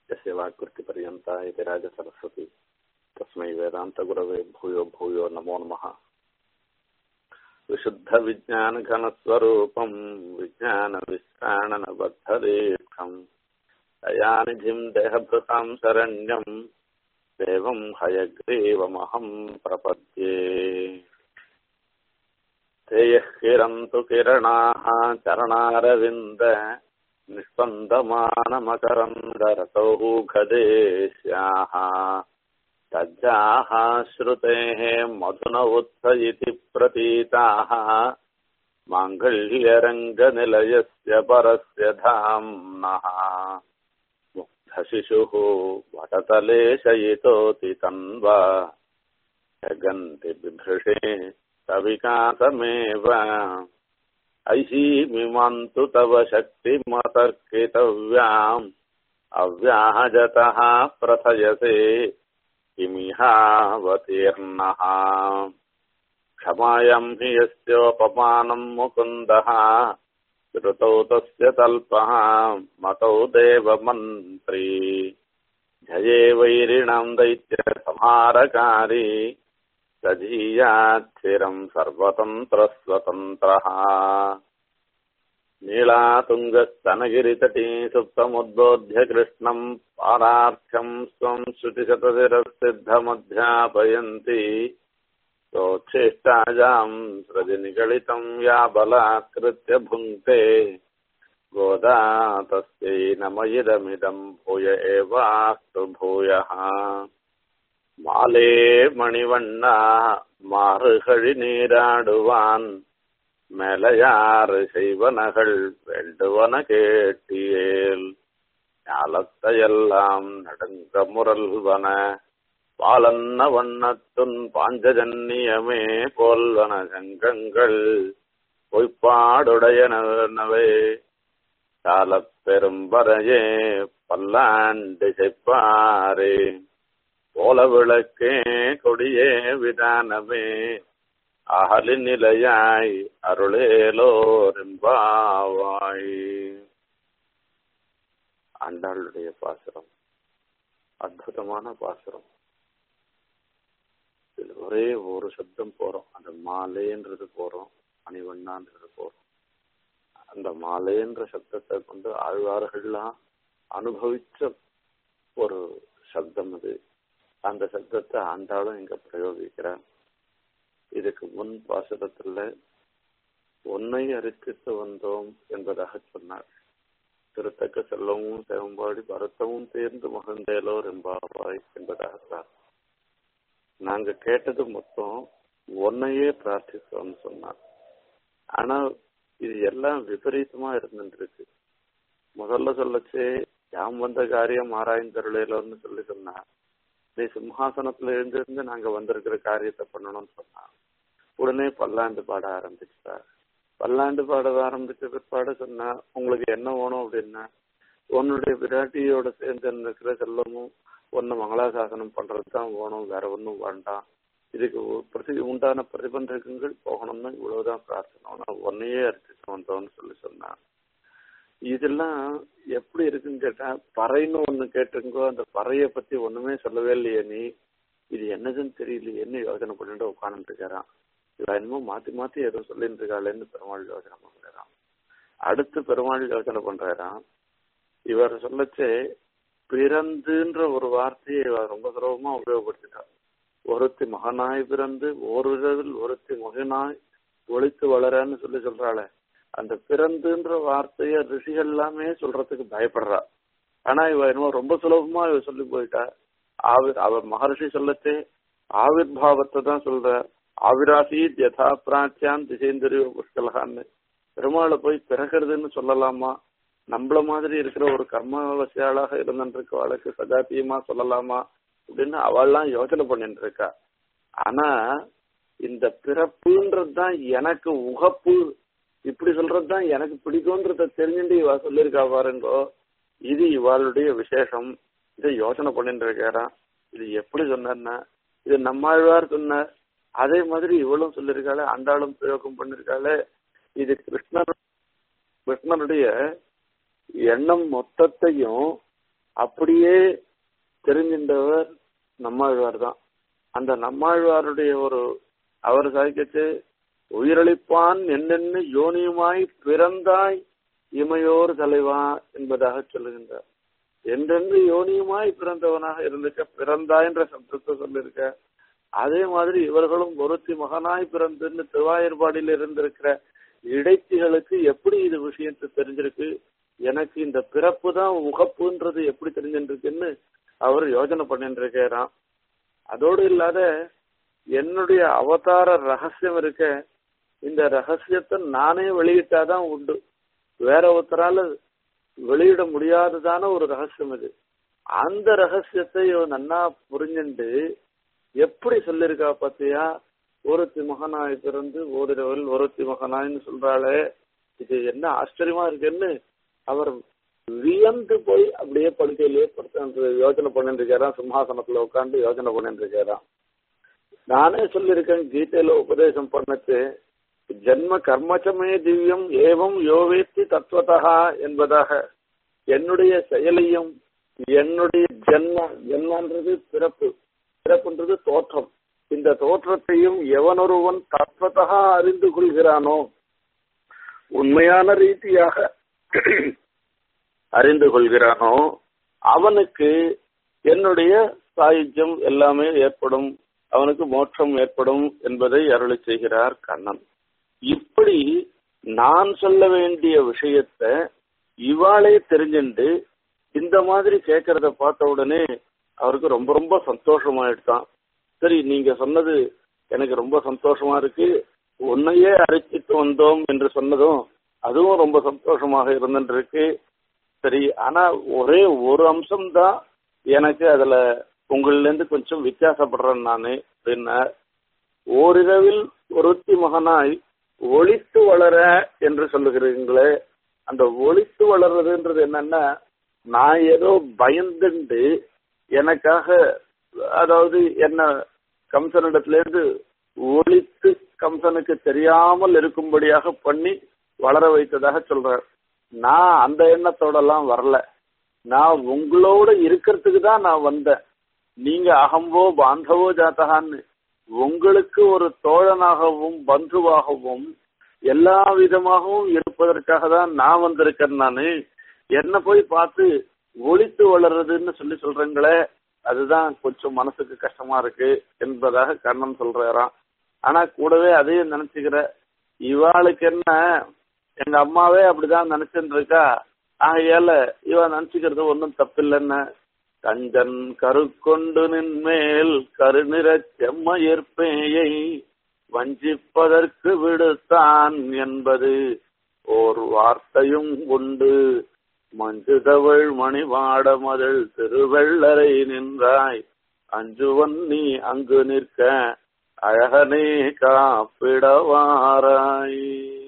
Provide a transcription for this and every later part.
यस्य वाक्कृतिपर्यन्ता इति राजसरस्वती तस्मै वेदान्तगुरवे भूयो भूयो नमो नमः विशुद्धविज्ञानघनस्वरूपम् विज्ञानविश्राणनबद्धदीक्षम् दयानिधिम् देहभृताम् शरण्यम् देवम् हयग्रीवमहम् प्रपद्ये ते यः किरन्तु किरणाः चरणारविन्द निष्पन्दमानमकरन्दरतौघदेश्याः तज्जाः श्रुतेः मधुन उत्थ इति प्रतीताः माङ्गल्यरङ्गनिलयस्य परस्य धाम्नः मुग्धशिशुः वटतले शयितोति तन्वा जगन्ति बिभृषे सविकासमेव ऐषीमिमान्तु तव शक्तिमतर्कितव्याम् अव्याहजतः प्रथयसे किमिहावतीर्णः क्षमायम् हि यस्योपमानम् मुकुन्दः श्रुतौ तस्य तल्पः मतौ देवमन्त्री जये वैरिणाम् दैत्यसंहारकारी सजीयाच्छिरम् सर्वतन्त्रस्वतन्त्रः नीलातुङ्गस्तनगिरितटी सुप्तमुद्बोध्य कृष्णम् पारार्थ्यम् स्वम् श्रुतिशतशिरःसिद्धमध्यापयन्ति सोच्छिष्टायाम् सृजनिगलितम् या बलात्कृत्य भुङ्क्ते गोदा तस्यै नमयिदमिदम् भूय एवास्तु भूयः மாலே மணிவண்ணா மாறுகழி நீராடுவான் மேலையாறு செய்வனகள் வேண்டுவன கேட்டியேல் ஞாலத்தையெல்லாம் நடுங்க முரல்வன பாலன்ன வண்ணத்துன் பாஞ்சஜன்னியமே போல்வன சங்கங்கள் பொய்ப்பாடுடையனவே காலப் பெரும்பறையே பல்லாண்டு செய்ப்பாரே போல விளக்கே கொடியே விதானமே அகலி நிலையாய் அருளேலோரெம்பாவாய் ஆண்டாளுடைய பாசுரம் அற்புதமான பாசுரம் இதுல ஒரே ஒரு சப்தம் போறோம் அந்த மாலேன்றது போறோம் அணிவண்ணான்றது போறோம் அந்த மாலேன்ற சப்தத்தை கொண்டு ஆழ்வார்கள்லாம் அனுபவிச்ச ஒரு சப்தம் அது அந்த சப்தத்தை ஆண்டாலும் இங்க பிரயோகிக்கிறார் இதுக்கு முன் பாசுரத்துல ஒன்னை அரிசித்து வந்தோம் என்பதாக சொன்னார் திருத்தக்க செல்லவும் செவம்பாடி பரத்தமும் தேர்ந்து மகந்தேலோ ரெம்பாவாய் என்பதாகத்தான் நாங்க கேட்டது மொத்தம் ஒன்னையே பிரார்த்தித்தோம்னு சொன்னார் ஆனா இது எல்லாம் விபரீதமா இருந்துருக்கு முதல்ல சொல்லச்சே யாம் வந்த காரியம் ஆராய்ந்தருளேலோன்னு சொல்லி சொன்னார் நீ சிம்ஹாசனத்துல எழுந்திருந்து நாங்க வந்திருக்கிற காரியத்தை பண்ணணும்னு சொன்னா உடனே பல்லாண்டு பாட ஆரம்பிச்சுட்டார் பல்லாண்டு பாட ஆரம்பிச்ச பிற்பாடு சொன்னா உங்களுக்கு என்ன வேணும் அப்படின்னா உன்னுடைய விராட்டியோட சேர்ந்து இருக்கிற செல்லமும் ஒன்னு மங்களாசாசனம் பண்றதுதான் வேணும் வேற ஒன்றும் வேண்டாம் இதுக்கு பிரதி உண்டான பிரதிபந்தகங்கள் போகணும்னு இவ்வளவுதான் பிரார்த்தனை ஒன்னையே அரிசிட்டு வந்தோம்னு சொல்லி சொன்னான் இதெல்லாம் எப்படி இருக்குன்னு கேட்டா பறைன்னு ஒண்ணு கேட்டுங்கோ அந்த பறைய பத்தி ஒண்ணுமே சொல்லவே இல்லையே நீ இது என்னதுன்னு தெரியலையே என்ன யோசனை பண்ணிட்டு உட்காந்துட்டு இருக்கிறான் இவ என்னமோ மாத்தி மாத்தி ஏதோ சொல்லிட்டு இருக்காளேன்னு பெருமாள் யோசனை பண்றான் அடுத்து பெருமாள் யோசனை பண்றாராம் இவர் சொல்லச்சே பிறந்துன்ற ஒரு வார்த்தையை இவர் ரொம்ப சுலபமா உபயோகப்படுத்திட்டார் ஒருத்தி மகனாய் பிறந்து ஓரிரவில் ஒருத்தி மகனாய் ஒழித்து வளரன்னு சொல்லி சொல்றாளே அந்த பிறந்துன்ற வார்த்தைய ரிஷிகள் எல்லாமே சொல்றதுக்கு பயப்படுறா ஆனா இவ என்னமோ ரொம்ப சுலபமா இவ சொல்லி போயிட்டா ஆவிர் அவர் மகர்ஷி சொல்லச்சே ஆவிர் பாவத்தை தான் சொல்ற ஆவிராசி யதா பிராச்சியான் திசைந்தரிய புஷ்கலகான்னு பெருமாளை போய் பிறகுறதுன்னு சொல்லலாமா நம்மள மாதிரி இருக்கிற ஒரு கர்மவசியாளாக இருந்துட்டு அவளுக்கு சஜாத்தியமா சொல்லலாமா அப்படின்னு அவள்லாம் யோசனை பண்ணிட்டு இருக்கா ஆனா இந்த பிறப்புன்றதுதான் எனக்கு உகப்பு இப்படி சொல்றதுதான் எனக்கு பிடிக்கும்ன்றத தெரிஞ்சுட்டு இவ சொல்லியிருக்கா பாருங்கோ இது இவாளுடைய விசேஷம் இதை யோசனை பண்ணிட்டு இருக்காராம் இது எப்படி சொன்னா இது நம்மாழ்வார் சொன்னார் அதே மாதிரி இவளும் சொல்லியிருக்காளே ஆண்டாளும் பிரயோகம் பண்ணிருக்காளே இது கிருஷ்ணர் கிருஷ்ணனுடைய எண்ணம் மொத்தத்தையும் அப்படியே தெரிஞ்சின்றவர் நம்மாழ்வார் தான் அந்த நம்மாழ்வாருடைய ஒரு அவர் சாய்க்கச்சு உயிரளிப்பான் என்னென்னு யோனியுமாய் பிறந்தாய் இமையோர் தலைவா என்பதாக சொல்லுகின்றார் என்றென்று யோனியுமாய் பிறந்தவனாக இருந்துக்க பிறந்தாய் என்ற சப்தத்தை சொல்லியிருக்க அதே மாதிரி இவர்களும் ஒருத்தி மகனாய் பிறந்துன்னு திருவாயூர்பாடியில் இருந்திருக்கிற இடைச்சிகளுக்கு எப்படி இது விஷயத்தை தெரிஞ்சிருக்கு எனக்கு இந்த பிறப்பு தான் முகப்புன்றது எப்படி தெரிஞ்சிருக்குன்னு அவர் யோஜனை பண்ணிட்டு இருக்கிறான் அதோடு இல்லாத என்னுடைய அவதார ரகசியம் இருக்க இந்த ரகசியத்தை நானே வெளியிட்டாதான் உண்டு வேற ஒருத்தரால வெளியிட முடியாததான ஒரு ரகசியம் இது அந்த ரகசியத்தை இவன் நன்னா புரிஞ்சுண்டு எப்படி சொல்லிருக்கா பாத்தியா ஒருத்தி மகனாய் பிறந்து ஓரிரவில் ஒருத்தி மகனாய்னு சொல்றாளே இது என்ன ஆச்சரியமா இருக்குன்னு அவர் வியந்து போய் அப்படியே படுக்கையிலேயே படுத்து யோசனை பண்ணிட்டு இருக்காராம் சிம்ஹாசனத்துல உட்காந்து யோசனை பண்ணிட்டு இருக்காராம் நானே சொல்லியிருக்கேன் கீதையில உபதேசம் பண்ணச்சு ஜென்ம கர்மச்சமே திவ்யம் ஏவம் யோவேத்தி தத்துவதா என்பதாக என்னுடைய செயலையும் என்னுடைய ஜென்ம ஜென்மன்றது பிறப்பு பிறப்புன்றது தோற்றம் இந்த தோற்றத்தையும் எவனொருவன் தத்துவத்தகா அறிந்து கொள்கிறானோ உண்மையான ரீதியாக அறிந்து கொள்கிறானோ அவனுக்கு என்னுடைய சாயுஜ்யம் எல்லாமே ஏற்படும் அவனுக்கு மோட்சம் ஏற்படும் என்பதை அருளி செய்கிறார் கண்ணன் இப்படி நான் சொல்ல வேண்டிய விஷயத்த இவாளே தெரிஞ்சுண்டு இந்த மாதிரி கேட்கறத பார்த்த உடனே அவருக்கு ரொம்ப ரொம்ப சந்தோஷமாயிடுதான் சரி நீங்க சொன்னது எனக்கு ரொம்ப சந்தோஷமா இருக்கு உன்னையே அழைச்சிட்டு வந்தோம் என்று சொன்னதும் அதுவும் ரொம்ப சந்தோஷமாக இருந்துருக்கு சரி ஆனா ஒரே ஒரு அம்சம் தான் எனக்கு அதுல உங்கள இருந்து கொஞ்சம் வித்தியாசப்படுறேன் நானு அப்படின்னா ஓரிரவில் ஒருத்தி மகனாய் ஒளித்து வளர என்று சொல்லுகிறீங்களே அந்த ஒளித்து வளர்றதுன்றது என்னன்னா நான் ஏதோ பயந்துண்டு எனக்காக அதாவது என்ன கம்சனிடத்துல இருந்து ஒழித்து கம்சனுக்கு தெரியாமல் இருக்கும்படியாக பண்ணி வளர வைத்ததாக சொல்றார் நான் அந்த எண்ணத்தோட எல்லாம் வரல நான் உங்களோட இருக்கிறதுக்கு தான் நான் வந்தேன் நீங்க அகம்போ பாந்தவோ ஜாத்தகான்னு உங்களுக்கு ஒரு தோழனாகவும் பந்துவாகவும் எல்லா விதமாகவும் இருப்பதற்காக தான் நான் வந்திருக்கேன் நானு என்ன போய் பார்த்து ஒழித்து வளர்றதுன்னு சொல்லி சொல்றீங்களே அதுதான் கொஞ்சம் மனசுக்கு கஷ்டமா இருக்கு என்பதாக கண்ணன் சொல்றாராம் ஆனா கூடவே அதையும் நினைச்சுக்கிற இவாளுக்கு என்ன எங்க அம்மாவே அப்படிதான் நினைச்சுட்டு இருக்கா ஆகையால இவ நினைச்சுக்கிறது ஒன்றும் தப்பில்லைன்னு கஞ்சன் கருக்கொண்டு நின்மேல் கருநிற செம்மையற்பேயை வஞ்சிப்பதற்கு விடுத்தான் என்பது ஓர் வார்த்தையும் உண்டு மஞ்சுதவள் மணிவாட மதள் திருவள்ளரை நின்றாய் அஞ்சுவன் நீ அங்கு நிற்க அழகனே காப்பிடவாராய்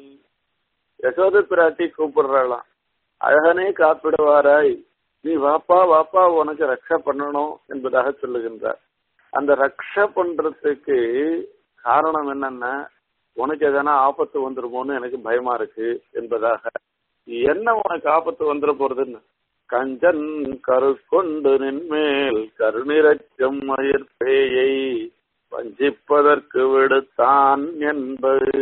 யசோத பிராட்டி கூப்பிடுறாளாம் அழகனே காப்பிடுவாராய் நீ வாப்பா வாப்பா உனக்கு ரக்ஷா பண்ணணும் என்பதாக சொல்லுகின்றார் அந்த ரக்ஷா பண்றதுக்கு காரணம் என்னன்னா உனக்கு எதனா ஆபத்து வந்துருமோன்னு எனக்கு பயமா இருக்கு என்பதாக என்ன உனக்கு ஆபத்து வந்துட போறதுன்னு கஞ்சன் கரு கொண்டு நின்மேல் கருநிறச்சம் மயிர்பேயை வஞ்சிப்பதற்கு விடுத்தான் என்பது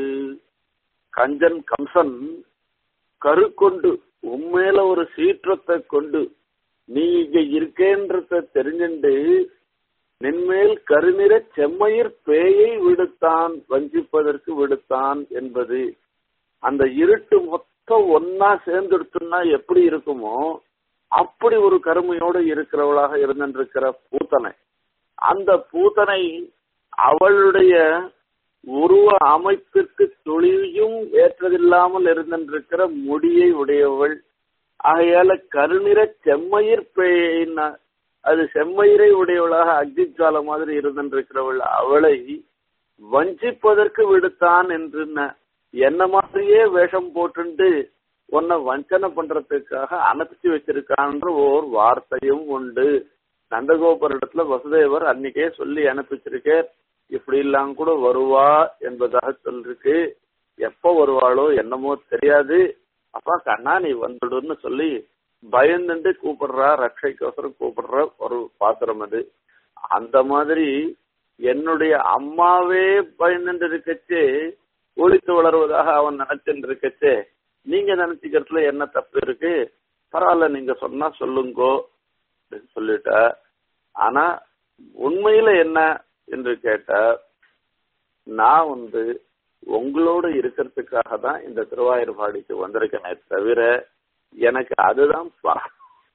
கஞ்சன் கம்சன் கரு கொண்டு உண்மையில ஒரு சீற்றத்தை கொண்டு நீ இங்க இருக்கேன்றத தெரிஞ்சுண்டு நின்மேல் கருநிற செம்மையர் பேயை விடுத்தான் வஞ்சிப்பதற்கு விடுத்தான் என்பது அந்த இருட்டு மொத்தம் ஒன்னா சேர்ந்துடுத்துன்னா எப்படி இருக்குமோ அப்படி ஒரு கருமையோடு இருக்கிறவளாக இருந்திருக்கிற பூத்தனை அந்த பூத்தனை அவளுடைய உருவ அமைப்பிற்கு துளியும் ஏற்றதில்லாமல் இருந்திருக்கிற முடியை உடையவள் ஆகையால கருநிற செம்மயிர் பேயின்னா அது செம்மயிரை உடையவளாக அக்னிஜால மாதிரி இருந்திருக்கிறவள் அவளை வஞ்சிப்பதற்கு விடுத்தான் என்று என்ன மாதிரியே வேஷம் போட்டுண்டு உன்னை வஞ்சனை பண்றதுக்காக அனுப்பிச்சு வச்சிருக்கான்ற ஓர் வார்த்தையும் உண்டு நந்தகோபுரிடத்துல வசுதேவர் அன்னைக்கே சொல்லி அனுப்பிச்சிருக்க இப்படி எல்லாம் கூட வருவா என்பதாக சொல்லிருக்கு எப்ப வருவாளோ என்னமோ தெரியாது அப்பா கண்ணா நீ வந்துடுன்னு சொல்லி பயந்துட்டு கூப்பிடுறா ரட்சைக்கோசரம் கூப்பிடுற ஒரு பாத்திரம் அது அந்த மாதிரி என்னுடைய அம்மாவே பயந்துட்டு இருக்கச்சே ஒழித்து வளர்வதாக அவன் நினைச்சுட்டு இருக்கச்சே நீங்க நினைச்சுக்கிறதுல என்ன தப்பு இருக்கு பரவாயில்ல நீங்க சொன்னா சொல்லுங்கோ அப்படின்னு சொல்லிட்ட ஆனா உண்மையில என்ன என்று கேட்ட நான் வந்து உங்களோட இருக்கிறதுக்காக தான் இந்த திருவாயூர்பாடிக்கு வந்திருக்கேனே தவிர எனக்கு அதுதான் பர-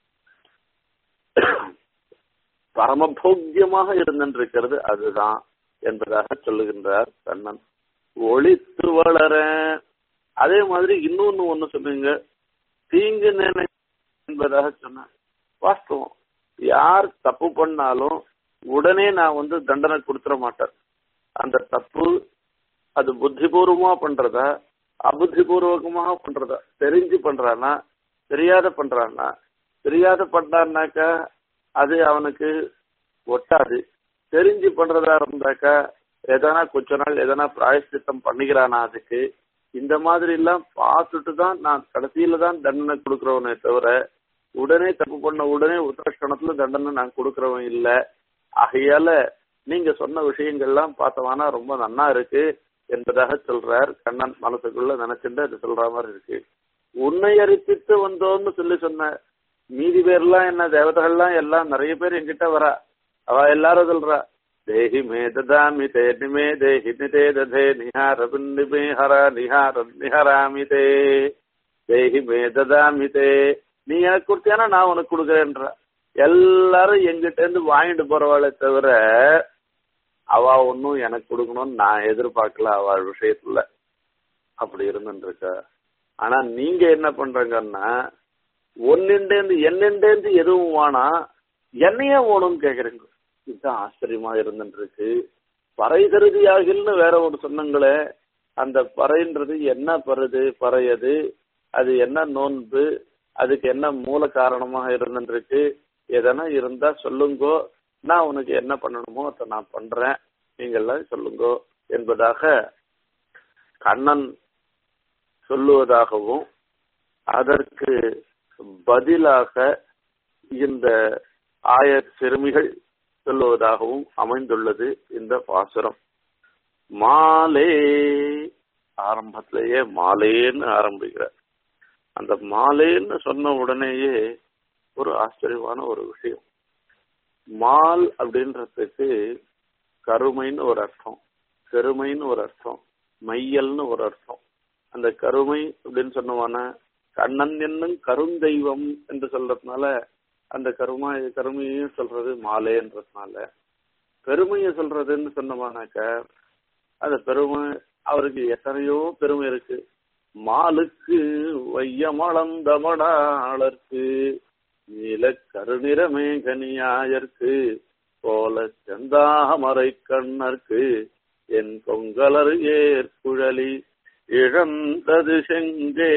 பரமபோக்கியமாக இருந்திருக்கிறது அதுதான் என்பதாக சொல்லுகின்றார் கண்ணன் ஒளித்து வளர அதே மாதிரி இன்னொன்னு ஒண்ணு சொல்லுங்க தீங்கு நினை என்பதாக சொன்ன வாஸ்தவம் யார் தப்பு பண்ணாலும் உடனே நான் வந்து தண்டனை கொடுத்துட மாட்டேன் அந்த தப்பு அது புத்திபூர்வமா பண்றதா அபுத்திபூர்வகமாக பண்றதா தெரிஞ்சு பண்றானா தெரியாத பண்றானா தெரியாத பண்ணான்னாக்கா அது அவனுக்கு ஒட்டாது தெரிஞ்சு பண்றதா இருந்தாக்கா எதனா கொஞ்ச நாள் எதனா பிராயஷ்டித்தம் பண்ணிக்கிறானா அதுக்கு இந்த மாதிரி எல்லாம் பார்த்துட்டு தான் நான் கடைசியில தான் தண்டனை கொடுக்கறவனே தவிர உடனே தப்பு பண்ண உடனே உத்தரஷ்டணத்துல தண்டனை நான் கொடுக்கறவன் இல்ல ஆகையால நீங்க சொன்ன விஷயங்கள்லாம் பார்த்தவானா ரொம்ப நன்னா இருக்கு என்பதாக சொல்றார் கண்ணன் மனசுக்குள்ள நினைச்சுட்டு அது சொல்ற மாதிரி இருக்கு உன்னை அறிப்பித்து வந்தோம்னு சொல்லி சொன்ன மீதி பேர்லாம் என்ன தேவதைகள்லாம் எல்லாம் நிறைய பேர் என்கிட்ட வரா அவ எல்லாரும் சொல்றா தேஹி மே ததாமி தே நிமே தேஹி நிதே ததே நிஹார பின்னிமே ஹர நிஹார நிஹராமி தே தேஹி மே ததாமி தே நீ எனக்கு கொடுத்தியானா நான் உனக்கு கொடுக்குறேன்ற எல்லாரும் எங்கிட்ட இருந்து வாங்கிட்டு போறவாளே தவிர அவ ஒன்னும் எனக்கு கொடுக்கணும்னு நான் எதிர்பார்க்கல அவள் விஷயத்துல அப்படி இருந்துருக்க ஆனா நீங்க என்ன பண்றீங்கன்னா ஒன்னிண்டேந்து என்னிண்டேந்து எதுவும் வேணா என்னையே ஓணும்னு கேக்குறீங்க இதுதான் ஆச்சரியமா இருந்துருக்கு பறை கருதியாகில்னு வேற ஒரு சொன்னங்களே அந்த பறைன்றது என்ன பருது பறையது அது என்ன நோன்பு அதுக்கு என்ன மூல காரணமாக இருந்துருக்கு எதனா இருந்தா சொல்லுங்கோ நான் உனக்கு என்ன பண்ணணுமோ அதை நான் பண்றேன் நீங்கள்லாம் சொல்லுங்கோ என்பதாக கண்ணன் சொல்லுவதாகவும் அதற்கு பதிலாக இந்த ஆய சிறுமிகள் சொல்லுவதாகவும் அமைந்துள்ளது இந்த பாசுரம் மாலே ஆரம்பத்திலேயே மாலேன்னு ஆரம்பிக்கிறார் அந்த மாலேன்னு சொன்ன உடனேயே ஒரு ஆச்சரியமான ஒரு விஷயம் மால் அப்படின்றதுக்கு கருமைன்னு ஒரு அர்த்தம் பெருமைன்னு ஒரு அர்த்தம் மையல்னு ஒரு அர்த்தம் அந்த கருமை அப்படின்னு சொன்னவான கண்ணன் என்னும் கருந்தெய்வம் என்று சொல்றதுனால அந்த கருமா கருமையும் சொல்றது மாலேன்றதுனால பெருமையை சொல்றதுன்னு சொன்னோமானாக்க அந்த பெருமை அவருக்கு எத்தனையோ பெருமை இருக்கு மாலுக்கு வையமளந்தமடாளர்க்கு நீல கருநிறமே கனியாயர்க்கு போல செந்தாமரை கண்ணர்க்கு என் கொங்கலர் ஏற்குழலி இழந்தது செங்கே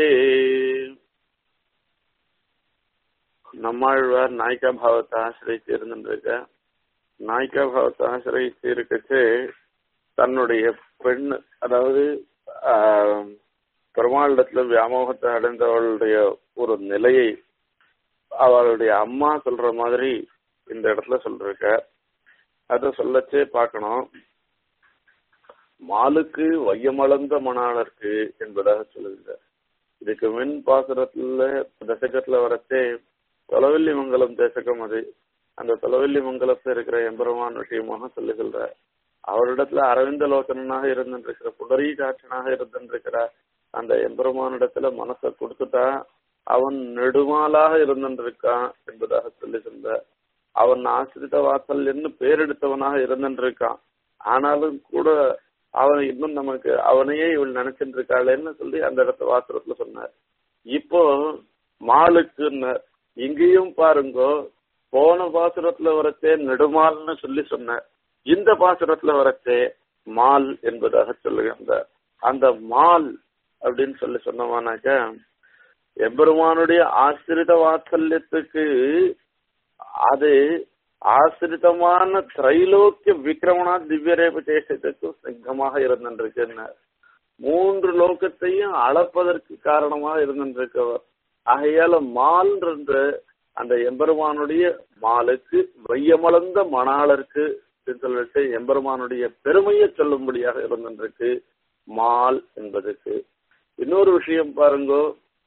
நம்மாழ்வார் நாய்க்கா பாவத்தை ஆசிரியத்து இருந்துருக்க நாய்க்கா பாவத்தை ஆசிரியத்து இருக்கச்சு தன்னுடைய பெண் அதாவது ஆஹ், பெருமாளிடத்துல வியாமோகத்தை அடைந்தவளுடைய ஒரு நிலையை அவளுடைய அம்மா சொல்ற மாதிரி இந்த இடத்துல சொல்லிருக்க அத சொல்லச்சே பார்க்கணும் மாலுக்கு வையமளந்த மணாளருக்கு என்பதாக சொல்லுங்க இதுக்கு மின் பாசுரத்துல தசகத்துல வரச்சே தொலவெள்ளி மங்கலம் தேசகம் அது அந்த தொலவெள்ளி மங்கலத்துல இருக்கிற எம்பெருமான் விஷயமாக சொல்லுகின்ற அவரிடத்துல அரவிந்த லோசனாக இருந்திருக்கிற புடரி காட்சனாக இருந்திருக்கிற அந்த எம்பெருமானிடத்துல மனசை கொடுத்துட்டா அவன் நெடுமாலாக இருந்திருக்கான் என்பதாக சொல்லி சொல்ற அவன் ஆசிரித வாசல்யன்னு பேரெடுத்தவனாக இருந்திருக்கான் ஆனாலும் கூட அவன் இன்னும் நமக்கு அவனையே இவள் நினைச்சிட்டு இருக்காளேன்னு சொல்லி அந்த இடத்த வாசலத்துல சொன்னார் இப்போ மாலுக்குன்னு இங்கேயும் பாருங்கோ போன பாசுரத்துல வரச்சே நெடுமால்னு சொல்லி சொன்னார் இந்த பாசுரத்துல வரச்சே மால் என்பதாக சொல்லுகின்ற அந்த மால் அப்படின்னு சொல்லி சொன்னோமானாக்க எம்பெருமானுடைய ஆசிரித வாத்சல்யத்துக்கு அது ஆசிரிதமான திரைலோக்கிய விக்ரமணா திவ்யரேப தேசத்துக்கு சிங்கமாக இருந்திருக்குன்னு மூன்று லோகத்தையும் அளப்பதற்கு காரணமாக இருந்திருக்கவர் ஆகையால மால்ன்ற அந்த எம்பெருமானுடைய மாலுக்கு மையமளந்த மணாளருக்கு சொல்லிட்டு எம்பெருமானுடைய பெருமையை சொல்லும்படியாக இருந்திருக்கு மால் என்பதுக்கு இன்னொரு விஷயம் பாருங்கோ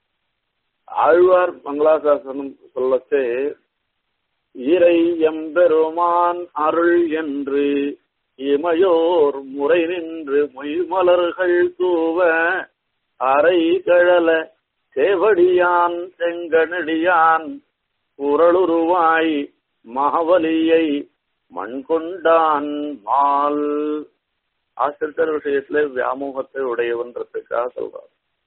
ஆழ்வார் மங்களாசாசனம் சொல்லச்சே இறை எம்பெருமான் அருள் என்று இமையோர் முறை நின்று மொய்மலர்கள் தூவ அரை கழல சேவடியான் செங்கனடியான் குரலுருவாய் மகவலியை மண் கொண்டான் மால் ஆசிரியர் விஷயத்துல வியாமோகத்தை உடையவன்றதுக்காக சொல்றார்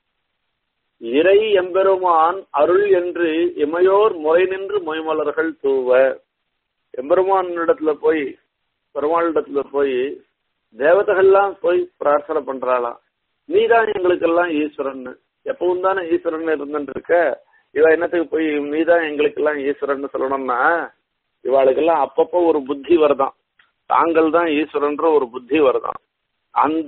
இறை எம்பெருமான் அருள் என்று இமையோர் முறை நின்று மொய்மலர்கள் தூவ எம்பெருமான் இடத்துல போய் பெருமாளிடத்துல போய் தேவதைகள்லாம் போய் பிரார்த்தனை பண்றாளாம் நீதான் எங்களுக்கெல்லாம் ஈஸ்வரன் எப்பவும் தானே ஈஸ்வரன் இருந்துட்டு இருக்க இவ என்னத்துக்கு போய் நீதான் எங்களுக்கெல்லாம் ஈஸ்வரன் சொல்லணும்னா இவாளுக்கெல்லாம் அப்பப்போ ஒரு புத்தி வருதான் தாங்கள் தான் ஈஸ்வரன்ற ஒரு புத்தி வருதான் அந்த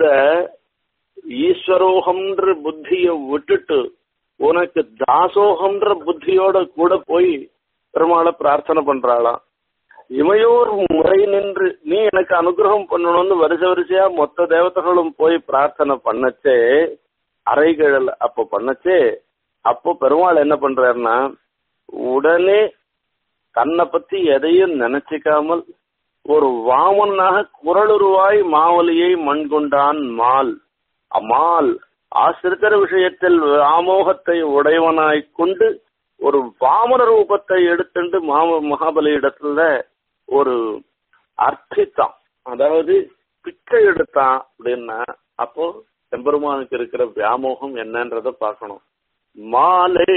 ஈஸ்வரோகம்ன்ற புத்திய விட்டுட்டு உனக்கு தாசோகம்ன்ற புத்தியோட கூட போய் பெருமாளை பிரார்த்தனை பண்றாளாம் இமையோர் முறை நின்று நீ எனக்கு அனுகிரகம் பண்ணணும்னு வரிசை வரிசையா மொத்த தேவதைகளும் போய் பிரார்த்தனை பண்ணச்சே அறைகள் அப்போ பண்ணச்சே அப்போ பெருமாள் என்ன பண்றாருன்னா உடனே தன்னை பத்தி எதையும் நினைச்சுக்காமல் ஒரு வாமனாக குரலுருவாய் மாவலியை மண் கொண்டான் மால் அம்மாள் ஆசிரியர் விஷயத்தில் ஆமோகத்தை உடையவனாய் கொண்டு ஒரு வாமன ரூபத்தை எடுத்துட்டு மாம மகாபலி இடத்துல ஒரு அர்ப்பித்தான் அதாவது பிச்சை எடுத்தான் அப்படின்னா அப்போ எம்பெருமானுக்கு இருக்கிற வியாமோகம் என்னன்றத பார்க்கணும் மாலே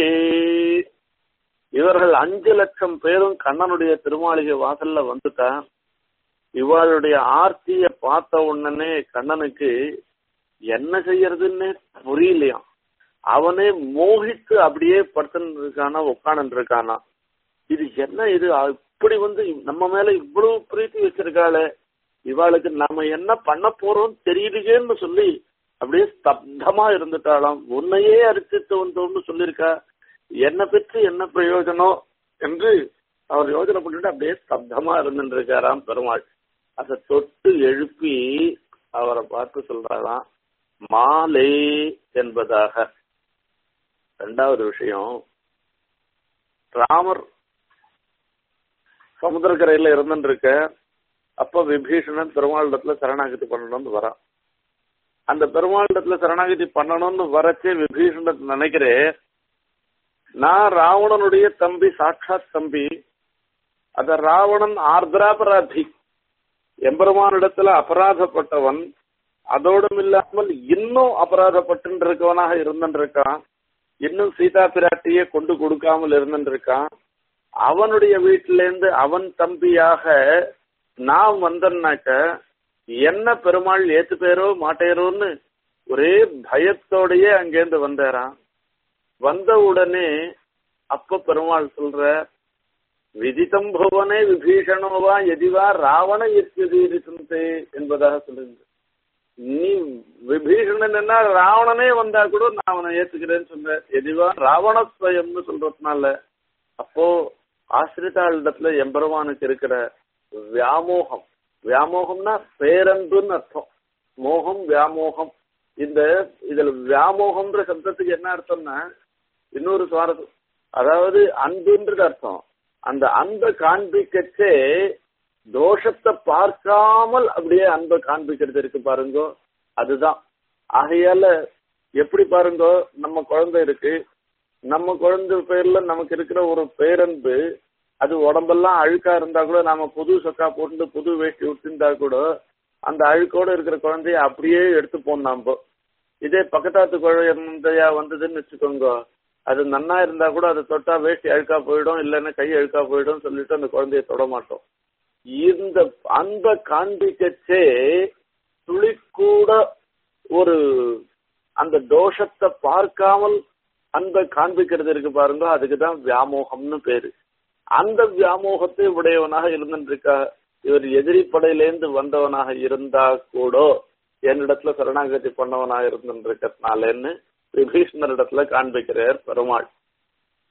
இவர்கள் அஞ்சு லட்சம் பேரும் கண்ணனுடைய திருமாளிகை வாசல்ல வந்துட்டா இவளுடைய ஆர்த்திய பார்த்த உடனே கண்ணனுக்கு என்ன செய்யறதுன்னு புரியலையாம் அவனே மோகித்து அப்படியே படுத்துன்னு இருக்கானா உட்காந்து இருக்கானா இது என்ன இது இப்படி வந்து நம்ம மேல இவ்வளவு பிரீத்தி வச்சிருக்காளே இவாளுக்கு நம்ம என்ன பண்ண போறோம் தெரியலையேன்னு சொல்லி அப்படியே ஸ்தப்தமா இருந்துட்டாளாம் உன்னையே அரிசித்து வந்தோம்னு சொல்லியிருக்கா என்ன பெற்று என்ன பிரயோஜனம் என்று அவர் யோஜனை பண்ணிட்டு அப்படியே ஸ்தப்தமா இருந்துட்டு இருக்காராம் பெருமாள் அதை தொட்டு எழுப்பி அவரை பார்த்து சொல்றாராம் மாலே என்பதாக ரெண்டாவது விஷயம் ராமர் சமுத்திரக்கரையில இருந்துட்டு இருக்க அப்ப விபீஷணன் பெருமாளிடத்துல சரணாகதி பண்ணணும்னு வரான் அந்த பெருமாளிடத்துல சரணாகதி பண்ணணும்னு வரச்சே விபீஷணன் நினைக்கிறேன் நான் ராவணனுடைய தம்பி சாட்சாத் தம்பி அத ராவணன் ஆர்திராபராதி எம்பெருமானிடத்துல அபராதப்பட்டவன் அதோடும் இல்லாமல் இன்னும் அபராதப்பட்டு இருக்கவனாக இருந்துருக்கான் இன்னும் சீதா பிராட்டியே கொண்டு கொடுக்காமல் இருந்துருக்கான் அவனுடைய வீட்டில இருந்து அவன் தம்பியாக நான் வந்தேன்னாக்க என்ன பெருமாள் ஏத்து பேரோ மாட்டேரோன்னு ஒரே பயத்தோடயே அங்கேருந்து வந்தாரான் வந்த உடனே அப்ப பெருமாள் சொல்ற விதித்தம் புவனே விபீஷணோவா எதிவா ராவண எத்தியதீரிசந்தே என்பதாக சொல்லுங்க நீ விபீஷணன் என்ன ராவணனே வந்தா கூட நான் அவனை ஏத்துக்கிறேன்னு சொன்னேன் எதிவா ராவணஸ்வயம்னு சொல்றதுனால அப்போ ஆசிரிதாளிடத்துல எம்பெருமானுக்கு இருக்கிற வியாமோகம் வியாமோகம்னா பேரன்புன்னு அர்த்தம் மோகம் வியாமோகம் இந்த இதுல வியாமோகம்ன்ற சப்தத்துக்கு என்ன அர்த்தம்னா இன்னொரு சுவாரஸ்யம் அதாவது அன்புன்றது அர்த்தம் அந்த அன்பை காண்பிக்கச்சே தோஷத்தை பார்க்காமல் அப்படியே அன்பை காண்பிக்கிறது இருக்கு பாருங்க அதுதான் ஆகையால எப்படி பாருங்க நம்ம குழந்தை இருக்கு நம்ம குழந்தை பேர்ல நமக்கு இருக்கிற ஒரு பேரன்பு அது உடம்பெல்லாம் அழுக்கா இருந்தா கூட நாம புது சொக்கா போட்டு புது வேஷ்டி விட்டுருந்தா கூட அந்த அழுக்கோட இருக்கிற குழந்தைய அப்படியே எடுத்துப்போம் நாம இதே பக்கத்தாத்து குழந்தையா வந்ததுன்னு வச்சுக்கோங்க அது நன்னா இருந்தா கூட அதை தொட்டா வேஷ்டி அழுக்கா போயிடும் இல்லைன்னா கை அழுக்கா போயிடும் சொல்லிட்டு அந்த குழந்தைய தொட மாட்டோம் இந்த அன்பை காண்பிக்கச்சே துளி கூட ஒரு அந்த தோஷத்தை பார்க்காமல் அன்பை காண்பிக்கிறது இருக்கு பாருங்க அதுக்குதான் வியாமோகம்னு பேரு அந்த வியாமோகத்தை உடையவனாக இருந்துருக்கா இவர் எதிரி படையிலேருந்து வந்தவனாக இருந்தா கூட என்னிடத்துல சரணாகதி பண்ணவனாக இருந்துருக்கிறதுனாலன்னு விபீஷ்ணரிடத்துல காண்பிக்கிறார் பெருமாள்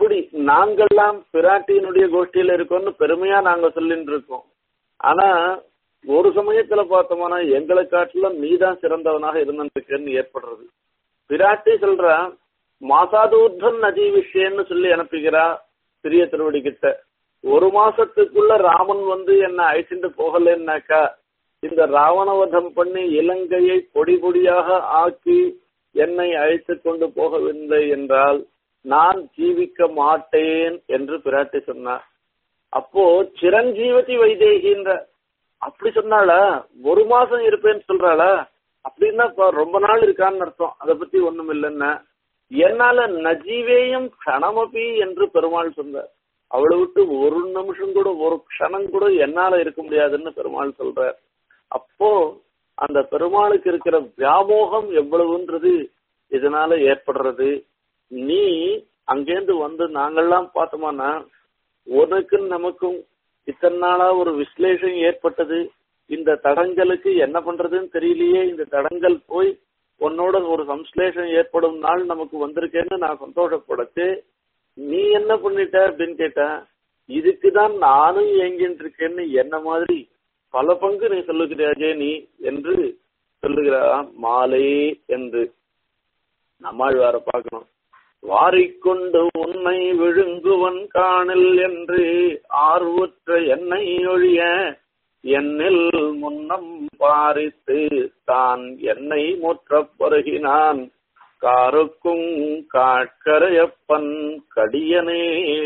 அப்படி நாங்கெல்லாம் பிராட்டியினுடைய கோஷ்டியில இருக்கோம்னு பெருமையா நாங்க சொல்லிட்டு இருக்கோம் ஆனா ஒரு சமயத்துல பார்த்தோம்னா எங்களை காட்டிலும் நீதான் சிறந்தவனாக இருந்திருக்கேன்னு ஏற்படுறது பிராட்டி சொல்றா மாசாதூர்தன் நதி விஷயம்னு சொல்லி அனுப்புகிறா பெரிய திருவடி கிட்ட ஒரு மாசத்துக்குள்ள ராமன் வந்து என்ன அழைச்சிட்டு போகலன்னாக்கா இந்த ராவணவதம் பண்ணி இலங்கையை பொடி பொடியாக ஆக்கி என்னை அழைத்து கொண்டு போகவில்லை என்றால் நான் ஜீவிக்க மாட்டேன் என்று பிராட்டி சொன்னார் அப்போ சிரஞ்சீவதி வைதேகின்ற அப்படி சொன்னாளா ஒரு மாசம் இருப்பேன்னு சொல்றாளா அப்படின்னா இப்ப ரொம்ப நாள் இருக்கான்னு அர்த்தம் அதை பத்தி ஒண்ணும் இல்லைன்னா என்னால நஜீவேயம் கணமபி என்று பெருமாள் சொன்னார் அவளை விட்டு ஒரு நிமிஷம் கூட ஒரு க்ஷணம் கூட என்னால இருக்க முடியாதுன்னு பெருமாள் சொல்றார் அப்போ அந்த பெருமாளுக்கு இருக்கிற வியாமோகம் எவ்வளவுன்றது இதனால ஏற்படுறது நீ அங்கேருந்து வந்து நாங்கெல்லாம் பார்த்தோமானா உனக்கும் நமக்கும் இத்தனை நாளா ஒரு விஸ்லேஷம் ஏற்பட்டது இந்த தடங்களுக்கு என்ன பண்றதுன்னு தெரியலையே இந்த தடங்கள் போய் உன்னோட ஒரு சம்ஸ்லேஷம் ஏற்படும் நாள் நமக்கு வந்திருக்கேன்னு நான் சந்தோஷப்படச்சு நீ என்ன பண்ணிட்ட அப்படின்னு கேட்டா இதுக்குதான் நானும் ஏங்கிட்டு இருக்கேன்னு என்ன மாதிரி பல பங்கு நீ சொல்லுகிறாஜே நீ என்று சொல்லுகிறா மாலை என்று நம்மாழ்வார பார்க்கணும் வாரிக்கொண்டு உன்னை விழுங்குவன் காணில் என்று ஆர்வற்ற என்னை ஒழிய என்னில் முன்னம் பாரித்து தான் என்னை முற்றப் பருகினான் காருக்கும் காட்கரையப்பன் கடியனே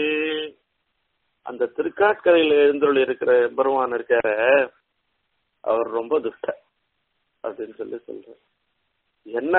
அந்த திருக்காட்கரையில் எழுந்துள்ள இருக்கிற பெருமான் இருக்கார அவர் ரொம்ப துஷ்ட அப்படின்னு சொல்லி சொல்ற என்ன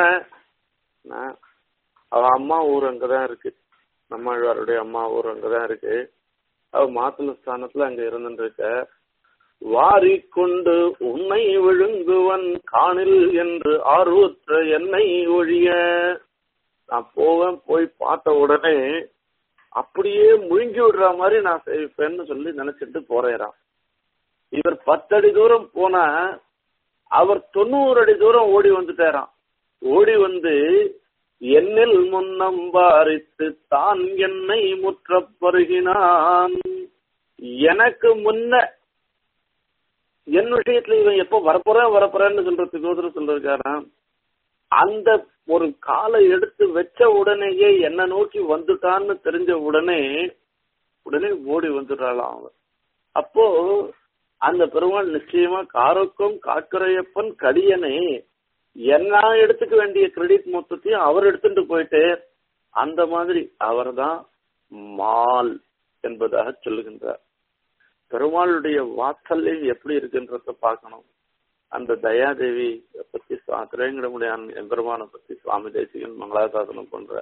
அவ அம்மா ஊர் அங்கதான் இருக்கு நம்மாழ்வாருடைய அம்மா ஊர் அங்கதான் இருக்கு அவ மாத்துல ஸ்தானத்துல அங்க இருந்துட்டு இருக்க வாரிக்கொண்டு உன்னை விழுங்குவன் காணில் என்று ஆர்வற்ற என்னை ஒழிய நான் போவேன் போய் பார்த்த உடனே அப்படியே முழுங்கி விடுற மாதிரி நான் செய்வேன்னு சொல்லி நினைச்சிட்டு போறேறான் இவர் பத்தடி தூரம் போனா அவர் தொண்ணூறு அடி தூரம் ஓடி வந்துட்டாராம் ஓடி வந்து என்னில் முன்னம் பாரித்து தான் என்னை முற்ற பருகினான் எனக்கு முன்ன என் விஷயத்துல இவன் எப்போ வரப்போறேன் வரப்போறேன்னு சொல்றதுக்கு சொல்லிருக்காராம் அந்த ஒரு காலை எடுத்து வச்ச உடனேயே என்ன நோக்கி வந்துட்டான்னு தெரிஞ்ச உடனே உடனே ஓடி வந்துடுறாளாம் அவன் அப்போ அந்த பெருமாள் நிச்சயமா காரோக்கம் காக்கரையப்பன் கடியனே என்ன எடுத்துக்க வேண்டிய கிரெடிட் மொத்தத்தையும் அவர் எடுத்துட்டு போயிட்டு அந்த மாதிரி அவர்தான் மால் என்பதாக சொல்லுகின்றார் பெருமாளுடைய வாத்சல்யம் எப்படி இருக்குன்றத பார்க்கணும் அந்த தயாதேவி பத்தி திரையங்கடமுடியான் எம்பெருமான பத்தி சுவாமி தேசிகன் மங்களாசாசனம் பண்ற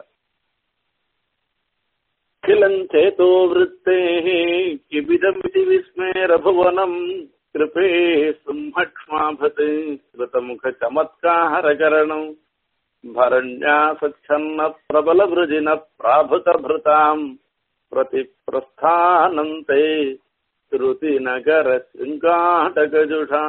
கிளஞ்சேதோ விருத்தே கிபிதமிதி விஸ்மேரபுவனம் கிருபே சும்மக்ஷ்மாபத் ஸ்ருதமுக சமத்காரகரணம் भरण्या सच्छन्न प्रबलवृजिन प्राभुतभृताम् प्रतिप्रस्थानन्ते श्रुतिनगर शृङ्गाटगजुषा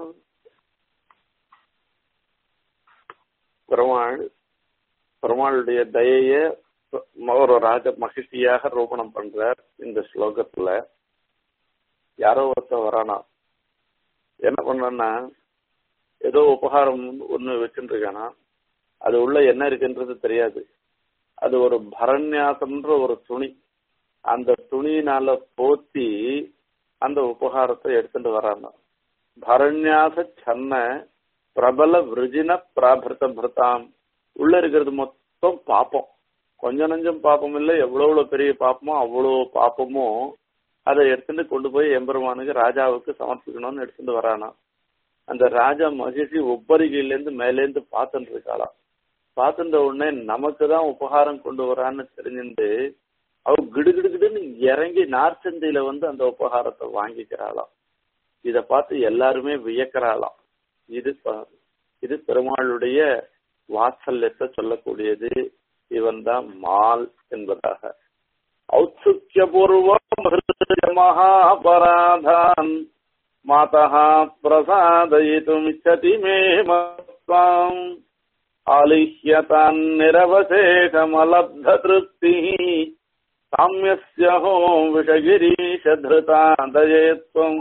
பெருமாள் பெருமாளுடைய தயைய ஒரு ராஜ மகிழ்ச்சியாக ரோபணம் பண்றார் இந்த ஸ்லோகத்துல யாரோ ஒருத்தர் வரானா என்ன பண்ணா ஏதோ உபகாரம் ஒண்ணு வச்சுருக்கானா அது உள்ள என்ன இருக்குன்றது தெரியாது அது ஒரு பரண்யாசம்ன்ற ஒரு துணி அந்த துணியினால போத்தி அந்த உபகாரத்தை எடுத்துட்டு வராங்க பரண்யாச சன்ன பிரபல விருஜின பிராபிருத்த பிருத்தாம் உள்ள இருக்கிறது மொத்தம் பாப்பம் கொஞ்சம் நஞ்சம் பாப்பம் இல்லை எவ்வளவு பெரிய பாப்பமோ அவ்வளவு பாப்பமும் அதை எடுத்துட்டு கொண்டு போய் எம்பெருமானுக்கு ராஜாவுக்கு சமர்ப்பிக்கணும்னு எடுத்துட்டு வரானா அந்த ராஜா மகிழ்ச்சி ஒப்பரிகையிலேருந்து மேலேருந்து பார்த்துட்டு இருக்காளாம் பார்த்துட்ட உடனே நமக்கு தான் உபகாரம் கொண்டு வரான்னு தெரிஞ்சுட்டு அவ கிடுகிடுகிடுன்னு இறங்கி நார்ச்சந்தையில வந்து அந்த உபகாரத்தை வாங்கிக்கிறாளாம் இத பார்த்து எல்லாருமே வியக்கிறாளாம் இது இது பெருமாளுடைய வாத்சல்யத்தை சொல்லக்கூடியது இவன் தான் மால் என்பதாக ஔத்சுக்கியபூர்வ மகாபராதான் மாதா பிரசாதயித்துமிச்சதி மே மத்வாம் आलिह्य तान्निरवशेषमलब्धतृप्तिः சாமியஸ்யஹோ விஷகிரீஷதிருதா தயேத்வம்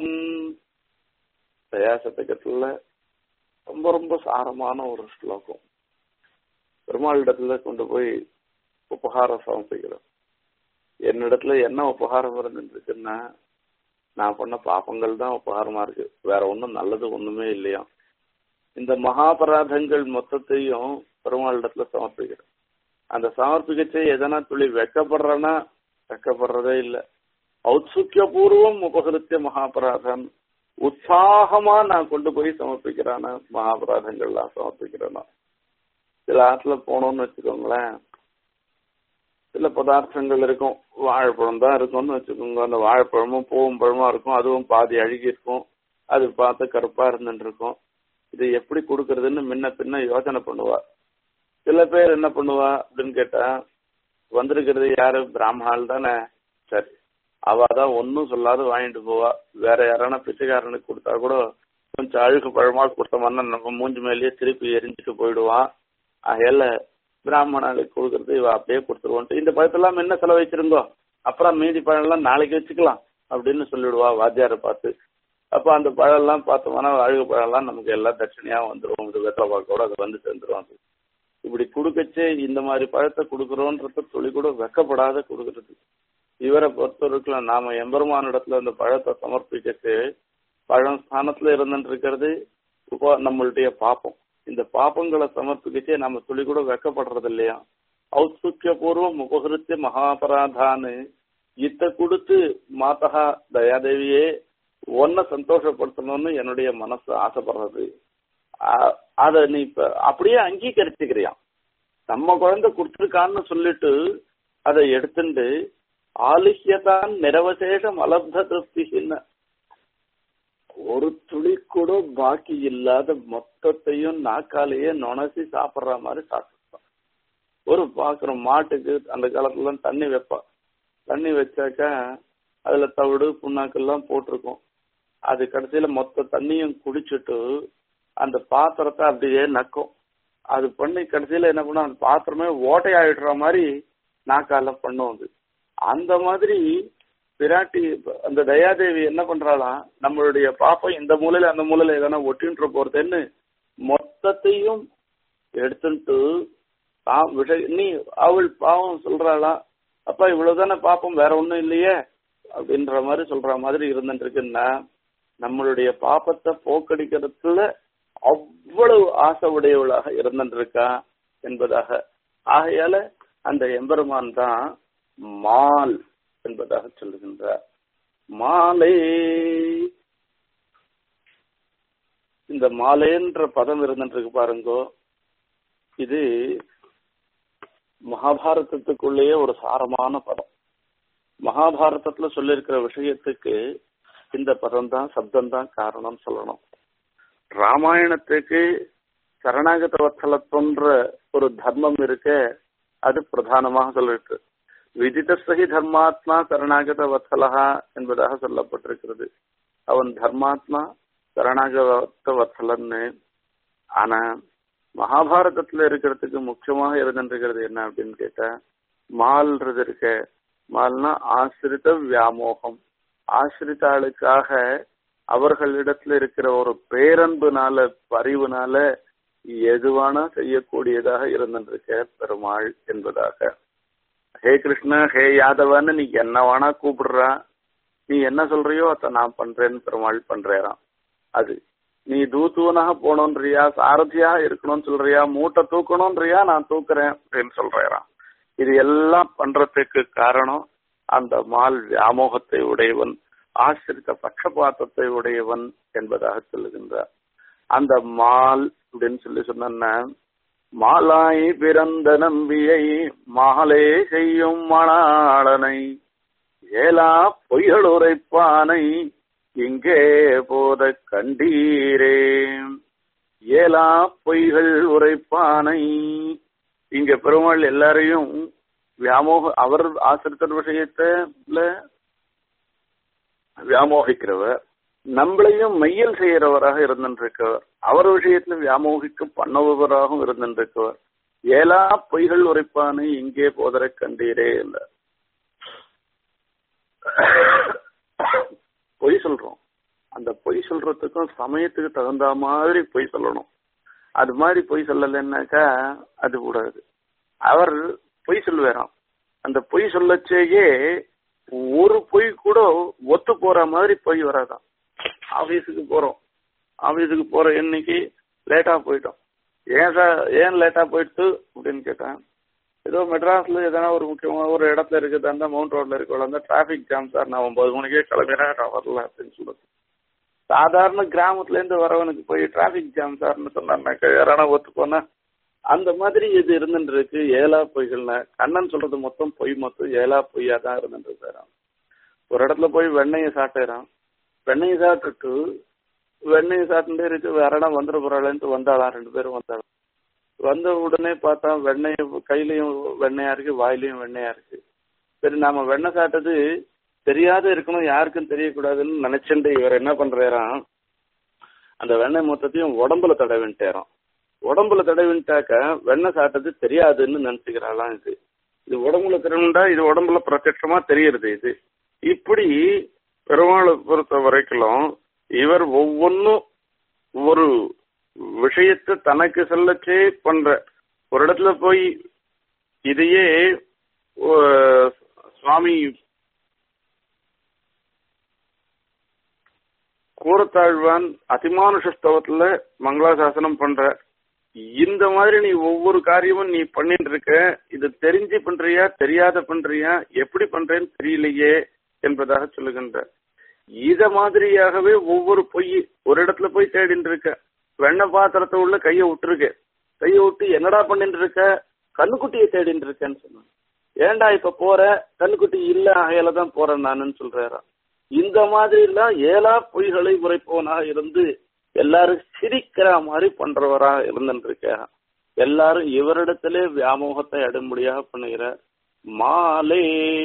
தயாசதகத்துல ரொம்ப ரொம்ப சாரமான ஒரு ஸ்லோகம் பெருமாளிடத்துல கொண்டு போய் உபகாரம் சமர்ப்பிக்கிறோம் என்னிடத்துல என்ன உபகாரம் இருந்துருக்குன்னா நான் பண்ண பாப்பங்கள் தான் உபகாரமா இருக்கு வேற ஒன்றும் நல்லது ஒண்ணுமே இல்லையா இந்த மகாபராதங்கள் மொத்தத்தையும் பெருமாளிடத்துல சமர்ப்பிக்கிறோம் அந்த சமர்ப்பிக்கச்சே எதனா துளி வெக்கப்படுறேன்னா வெக்கப்படுறதே இல்லை ஔத்சுக்கியபூர்வம் உபகரித்த மகாபராதம் உற்சாகமா நான் கொண்டு போய் சமர்ப்பிக்கிறான மகாபராதங்கள்லாம் சமர்ப்பிக்கிறேன்னா சில ஆத்துல போனோம்னு வச்சுக்கோங்களேன் சில பதார்த்தங்கள் இருக்கும் வாழைப்பழம் தான் இருக்கும்னு வச்சுக்கோங்க அந்த வாழைப்பழமும் பூவும் பழமா இருக்கும் அதுவும் பாதி அழுகி இருக்கும் அது பார்த்து கருப்பா இருந்துட்டு இருக்கும் இது எப்படி கொடுக்கறதுன்னு முன்ன பின்ன யோசனை பண்ணுவா சில பேர் என்ன பண்ணுவா அப்படின்னு கேட்டா வந்திருக்கிறது யாரு பிராமணால் தானே சரி அவ தான் ஒன்னும் சொல்லாத வாங்கிட்டு போவா வேற யாரான பிச்சைக்காரனுக்கு கொடுத்தா கூட கொஞ்சம் அழுகு பழமா கொடுத்தோம்னா நம்ம மூஞ்சி மேலேயே திருப்பி எரிஞ்சுட்டு போயிடுவான் அகையில பிராமணனுக்கு கொடுக்கறது இவ அப்படியே கொடுத்துருவோன்ட்டு இந்த பழத்தெல்லாம் என்ன செலவு வச்சிருந்தோ அப்புறம் மீதி பழம் எல்லாம் நாளைக்கு வச்சுக்கலாம் அப்படின்னு சொல்லிடுவா வாத்தியாரை பார்த்து அப்ப அந்த பழம் எல்லாம் பார்த்தோம்னா அழுகு பழம் எல்லாம் நமக்கு எல்லாம் தட்சணையா வந்துடும் இது வெத்தலை பாக்கோட அது வந்து சேர்ந்துரும் அது இப்படி கொடுக்கச்சே இந்த மாதிரி பழத்தை கொடுக்குறோன்றத துளி கூட வெக்கப்படாத கொடுக்கறது இவரை பொறுத்தவரைக்கும் நாம எம்பெருமான இடத்துல அந்த பழத்தை சமர்ப்பிக்கச்சு பழம் ஸ்தானத்துல இருந்துட்டு இருக்கிறது இப்போ நம்மளுடைய பாப்பம் இந்த பாப்பங்களை சமர்ப்பிக்கச்சே நம்ம துளி கூட வெக்கப்படுறது இல்லையா ஔத்சுக்கிய பூர்வம் உபகிருத்திய மகாபராதான்னு இத்த கொடுத்து மாதா தயாதேவியே ஒன்ன சந்தோஷப்படுத்தணும்னு என்னுடைய மனசு ஆசைப்படுறது அத நீ இப்ப அப்படியே அங்கீகரிச்சுக்கிறியா நம்ம குழந்தை கொடுத்துருக்கான்னு சொல்லிட்டு அதை எடுத்துட்டு ஆலிஹ்யதான் நிரவசேஷம் அலப்த திருப்தின்னு ஒரு துளி கூட பாக்கி இல்லாத மொத்தத்தையும் நாக்காலேயே நுணசி சாப்பிடுற மாதிரி சாப்பிட்டுப்பான் ஒரு பாக்குற மாட்டுக்கு அந்த காலத்துல தண்ணி வைப்பான் தண்ணி வச்சாக்கா அதுல தவிடு புண்ணாக்கெல்லாம் போட்டிருக்கும் அது கடைசியில மொத்த தண்ணியும் குடிச்சிட்டு அந்த பாத்திரத்தை அப்படியே நக்கும் அது பண்ணி கடைசியில என்ன பண்ணும் அந்த பாத்திரமே ஓட்டை ஆயிடுற மாதிரி நாக்கால பண்ணும் அது அந்த மாதிரி பிராட்டி அந்த தயாதேவி என்ன பண்றாளாம் நம்மளுடைய பாப்பம் இந்த மூலையில அந்த மூலையில எதனா ஒட்டின்ற போறதுன்னு மொத்தத்தையும் எடுத்துட்டு விஷய நீ அவள் பாவம் சொல்றாளா அப்பா இவ்வளவுதானே பாப்பம் வேற ஒண்ணும் இல்லையே அப்படின்ற மாதிரி சொல்ற மாதிரி இருந்துட்டு இருக்குன்னா நம்மளுடைய பாப்பத்தை போக்கடிக்கிறதுல அவ்வளவு ஆசை உடையவளாக இருந்திருக்கா என்பதாக ஆகையால அந்த எம்பெருமான் தான் மால் என்பதாக சொல்லுகின்றார் மாலை இந்த மாலைன்ற பதம் இருந்துருக்கு பாருங்கோ இது மகாபாரதத்துக்குள்ளேயே ஒரு சாரமான பதம் மகாபாரதத்துல சொல்லியிருக்கிற விஷயத்துக்கு இந்த பதம் தான் சப்தம் தான் காரணம் சொல்லணும் ராமாயணத்துக்கு சரணாகத வத்சலத்துவன்ற ஒரு தர்மம் இருக்க அது பிரதானமாக சொல்லிட்டு விதிதஸ்தகி தர்மாத்மா சரணாகத வத்சலகா என்பதாக சொல்லப்பட்டிருக்கிறது அவன் தர்மாத்மா சரணாகத வத்சலன்னு ஆனா மகாபாரதத்துல இருக்கிறதுக்கு முக்கியமாக இருந்துருக்கிறது என்ன அப்படின்னு கேட்டா மால்ன்றது இருக்க மால்னா ஆசிரித வியாமோகம் ஆசிரித்தாளுக்காக அவர்களிடத்துல இருக்கிற ஒரு பேரன்புனால பரிவுனால எதுவானா செய்யக்கூடியதாக இருந்திருக்க பெருமாள் என்பதாக ஹே கிருஷ்ண ஹே யாதவன்னு நீ என்ன வேணா கூப்பிடுறா நீ என்ன சொல்றியோ அத நான் பண்றேன்னு பெருமாள் பண்றேறான் அது நீ தூத்துவனாக போகணுன்றியா சாரதியா இருக்கணும்னு சொல்றியா மூட்டை தூக்கணும்ன்றியா நான் தூக்குறேன் அப்படின்னு சொல்றேறான் இது எல்லாம் பண்றதுக்கு காரணம் அந்த மால் வியாமோகத்தை உடையவன் ஆசிரித்த பட்சபாத்தத்தை உடையவன் என்பதாக சொல்லுகின்றார் அந்த மால் அப்படின்னு சொல்லி சொன்ன மாலாய் பிறந்த நம்பியை மாலே செய்யும் மணாளனை ஏலா பொய்கள் உரைப்பானை இங்கே போத கண்டீரே ஏலா பொய்கள் உரைப்பானை இங்க பெருமாள் எல்லாரையும் வியாமோக அவர் ஆசிரியர் விஷயத்துல வியாமோகிக்கிறவர் நம்மளையும் மையல் செய்யறவராக இருந்திருக்கவர் அவர் விஷயத்துல வியாமோகிக்க பண்ணுபவராகவும் இருந்திருக்கவர் ஏலா பொய்கள் உரைப்பானை இங்கே போதரை கண்டீரே என்றார் பொய் சொல்றோம் அந்த பொய் சொல்றதுக்கும் சமயத்துக்கு தகுந்த மாதிரி பொய் சொல்லணும் அது மாதிரி பொய் சொல்லலைன்னாக்கா அது கூடாது அவர் பொய் சொல்லுவாராம் அந்த பொய் சொல்லச்சேயே ஒரு பொய் கூட ஒத்து போற மாதிரி பொய் வராதான் ஆபீஸுக்கு போறோம் ஆபீஸுக்கு போற இன்னைக்கு லேட்டா போயிட்டோம் ஏன் சார் ஏன் லேட்டா போயிட்டு அப்படின்னு கேட்டேன் ஏதோ மெட்ராஸ்ல எதனா ஒரு முக்கியமான ஒரு இடத்துல இருக்குது அந்த மவுண்ட் ரோட்ல இருக்க அந்த டிராபிக் ஜாம் சார் நான் ஒன்பது மணிக்கே கிளம்பினேன் நான் வரல அப்படின்னு சொல்லுது சாதாரண கிராமத்துல இருந்து வரவனுக்கு போய் டிராபிக் ஜாம் சார்னு சொன்னாருனாக்கா யாரானா ஒத்து போனா அந்த மாதிரி இது இருந்துட்டு இருக்கு ஏழா பொய்கள்னா கண்ணன் சொல்றது மொத்தம் பொய் மொத்தம் ஏழா பொய்யா தான் இருந்துட்டு இருக்காராம் ஒரு இடத்துல போய் வெண்ணையை சாப்பிட்டுறான் வெண்ணையை சாப்பிட்டுட்டு வெண்ணையை சாப்பிட்டுட்டே இருக்கு வேற இடம் வந்துட போறாளேன்ட்டு வந்தாளாம் ரெண்டு பேரும் வந்தாளாம் வந்த உடனே பார்த்தா வெண்ணெய் கையிலயும் வெண்ணையா இருக்கு வாயிலையும் வெண்ணையா இருக்கு சரி நாம வெண்ணெய் சாப்பிட்டது தெரியாத இருக்கணும் யாருக்கும் தெரியக்கூடாதுன்னு நினைச்சுட்டு இவர் என்ன பண்றாராம் அந்த வெண்ணெய் மொத்தத்தையும் உடம்புல தடவின்ட்டாராம் உடம்புல தடவின்ட்டாக்க வெண்ணெய் சாப்பிட்டது தெரியாதுன்னு நினைச்சுக்கிறாளாம் இது இது உடம்புல திறனுண்டா இது உடம்புல பிரத்யட்சமா தெரியுது இது இப்படி பெருமாளை பொறுத்த வரைக்கும் இவர் ஒவ்வொன்னும் ஒரு விஷயத்தை தனக்கு சொல்லச்சே பண்ற ஒரு இடத்துல போய் இதையே அஹ், சுவாமி கூரத்தாழ்வான் அதிமானுஷ ஸ்தவத்துல மங்களாசாசனம் பண்ற இந்த மாதிரி நீ ஒவ்வொரு காரியமும் நீ பண்ணிட்டு இருக்க இது தெரிஞ்சு பண்றியா தெரியாத பண்றியா எப்படி பண்றேன்னு தெரியலையே என்பதாக சொல்லுகின்ற இத மாதிரியாகவே ஒவ்வொரு பொய் ஒரு இடத்துல போய் தேடிட்டு இருக்க வெண்ணெய் பாத்திரத்தை உள்ள கைய விட்டுருக்க கைய விட்டு என்னடா பண்ணிட்டு இருக்க கண்ணுக்குட்டியை தேடிட்டு இருக்கேன்னு சொன்னான் ஏன்டா இப்ப போற கண்ணுக்குட்டி இல்ல அகையில தான் போறேன் நானுன்னு சொல்றாராம் இந்த மாதிரி எல்லாம் ஏழா பொய்களை உரைப்பவனாக இருந்து எல்லாரும் சிரிக்கிற மாதிரி பண்றவராக இருந்துருக்க எல்லாரும் இவரிடத்திலே வியாமோகத்தை அடும்படியாக பண்ணுகிற மாலே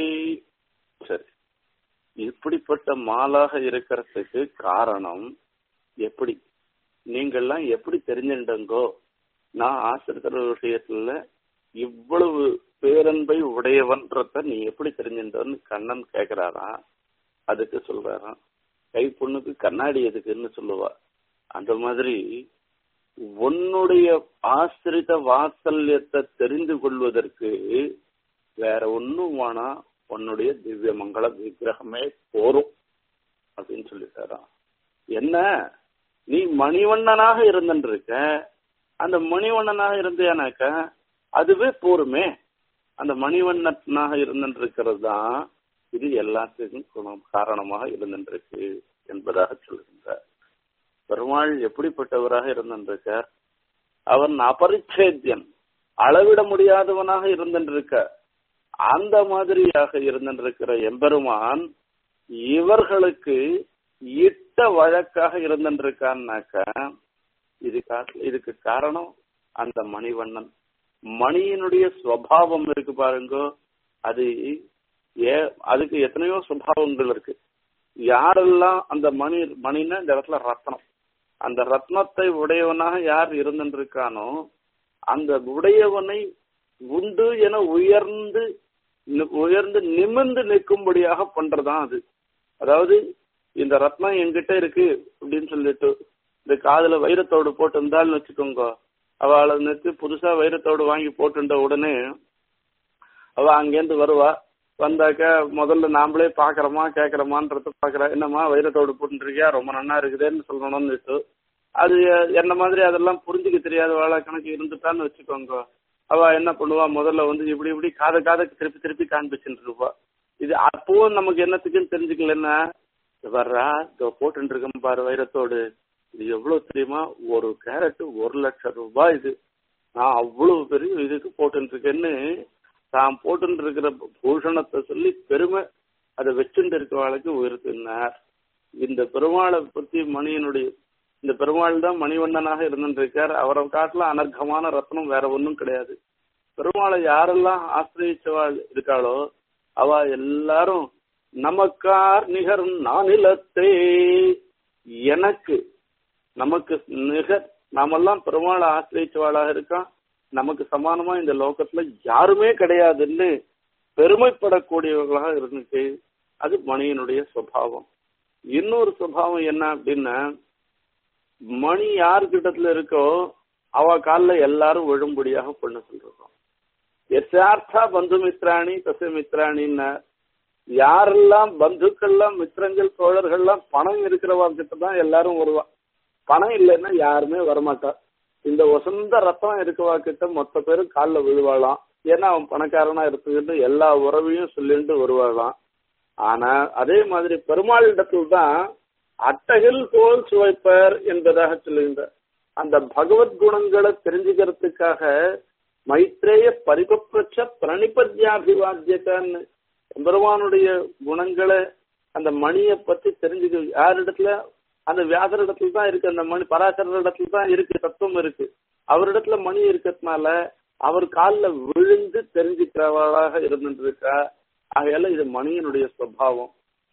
சரி இப்படிப்பட்ட மாலாக இருக்கிறதுக்கு காரணம் எப்படி நீங்கள்லாம் எப்படி தெரிஞ்சுட்டங்கோ நான் ஆசிரியர் விஷயத்துல இவ்வளவு பேரன்பை உடையவன்றத நீ எப்படி தெரிஞ்சுட்டன்னு கண்ணன் கேக்குறாராம் அதுக்கு சொல்றாராம் கை பொண்ணுக்கு கண்ணாடி எதுக்குன்னு சொல்லுவா அந்த மாதிரி உன்னுடைய ஆசிரித வாத்சல்யத்தை தெரிந்து கொள்வதற்கு வேற ஒண்ணும் வேணா உன்னுடைய திவ்ய மங்கள விக்கிரகமே போரும் அப்படின்னு சொல்லிட்டாராம் என்ன நீ மணிவண்ணனாக இருந்துருக்க அந்த மணிவண்ணனாக இருந்தேனாக்க அதுவே போருமே அந்த மணிவண்ணனாக இருந்துருக்கிறது தான் இது எல்லாத்துக்கும் குணம் காரணமாக இருந்துருக்கு என்பதாக சொல்கின்றார் பெருமாள் எப்படிப்பட்டவராக இருந்திருக்கார் அவன் அபரிச்சேத்தியன் அளவிட முடியாதவனாக இருந்திருக்க அந்த மாதிரியாக இருந்திருக்கிற எம்பெருமான் இவர்களுக்கு இட்ட வழக்காக இருந்திருக்கான்னாக்க இது கா- இதுக்கு காரணம் அந்த மணிவண்ணன் மணியினுடைய சுவாவம் இருக்கு பாருங்க அது ஏ அதுக்கு எத்தனையோ சுபாவங்கள் இருக்கு யாரெல்லாம் அந்த மணி மணின்னா இந்த இடத்துல ரத்னம் அந்த ரத்னத்தை உடையவனாக யார் இருந்திருக்கானோ அந்த உடையவனை உண்டு என உயர்ந்து நி- உயர்ந்து நிமிர்ந்து நிற்கும்படியாக பண்றதுதான் அது அதாவது இந்த ரத்னம் என்கிட்ட இருக்கு அப்படின்னு சொல்லிட்டு இந்த காதுல வைரத்தோடு போட்டிருந்தாள்னு வச்சுக்கோங்க அவளை நிறுத்தி புதுசா வைரத்தோடு வாங்கி போட்டுட்ட உடனே அவ அங்கேருந்து வருவா வந்தாக்க முதல்ல நாமளே பாக்குறோமா கேக்குறோமான்றத பாக்குறா என்னம்மா வைரத்தோடு போட்டுருக்கியா ரொம்ப நன்னா இருக்குதேன்னு சொல்லணும்னு விட்டு அது என்ன மாதிரி அதெல்லாம் புரிஞ்சுக்க தெரியாத வாழ கணக்கு இருந்துட்டான்னு வச்சுக்கோங்க அவ என்ன பண்ணுவா முதல்ல வந்து இப்படி இப்படி காத காதுக்கு திருப்பி திருப்பி காண்பிச்சுட்டு இருப்பா இது அப்பவும் நமக்கு என்னத்துக்குன்னு தெரிஞ்சுக்கலன்னா வர்றா இதோ போட்டுட்டு இருக்கேன் பாரு வைரத்தோடு இது எவ்வளவு தெரியுமா ஒரு கேரட் ஒரு லட்சம் ரூபாய் இது நான் அவ்வளவு பெரிய இதுக்கு போட்டுட்டு இருக்கேன்னு தான் போட்டுட்டு இருக்கிற பூஷணத்தை சொல்லி பெருமை அதை வச்சுட்டு இருக்கிறவாளுக்கு உயர்த்தினார் இந்த பெருமாளை பத்தி மணியனுடைய இந்த பெருமாள் தான் மணிவண்ணனாக இருந்துட்டு இருக்கார் அவரை காட்டுல அனர்க்கமான ரத்னம் வேற ஒண்ணும் கிடையாது பெருமாளை யாரெல்லாம் ஆசிரியச்சவாள் இருக்காளோ அவ எல்லாரும் நமக்கார் நிகரும் நானிலத்தே எனக்கு நமக்கு நிகர் நாமெல்லாம் பெருமாளை ஆசிரியச்சவாளாக இருக்கா நமக்கு சமானமா இந்த லோகத்துல யாருமே கிடையாதுன்னு பெருமைப்படக்கூடியவர்களாக இருந்துச்சு அது மணியினுடைய சுவாவம் இன்னொரு சுவாவம் என்ன அப்படின்னா மணி யாருக்கிட்டத்துல இருக்கோ அவ காலில் எல்லாரும் விழும்படியாக பண்ண சொல்றோம் எஸ்யார்த்தா பந்து மித்ராணி தச மித்ராணின்னு யாரெல்லாம் பந்துக்கள்லாம் மித்திரங்கள் தோழர்கள்லாம் பணம் இருக்கிறவா கிட்ட தான் எல்லாரும் வருவா பணம் இல்லைன்னா யாருமே வரமாட்டா இந்த வசந்த ரத்தம் இருக்கவா கிட்ட மொத்த பேரும் காலில் விழுவாளாம் ஏன்னா அவன் பணக்காரனா இருக்குன்னு எல்லா உறவையும் சொல்லிட்டு வருவாளாம் ஆனா அதே மாதிரி பெருமாள் இடத்தில் தான் அட்டகில் போல் சுவைப்பர் என்பதாக சொல்லுகின்ற அந்த பகவத் குணங்களை தெரிஞ்சுக்கிறதுக்காக மைத்ரேய பரிபப்ரச்ச பிரணிபத்யாபிவாத்தியக்கான்னு பெருமானுடைய குணங்களை அந்த மணியை பத்தி தெரிஞ்சுக்க யாரிடத்துல அந்த வியாசர் இடத்துல தான் இருக்கு அந்த மணி பராசர இடத்துல தான் இருக்கு தத்துவம் இருக்கு அவரிடத்துல மணி இருக்கிறதுனால அவர் காலில் விழுந்து தெரிஞ்சுக்கிறவளாக இருந்துட்டு இருக்கா ஆகையால இது மணியினுடைய சுவாவம்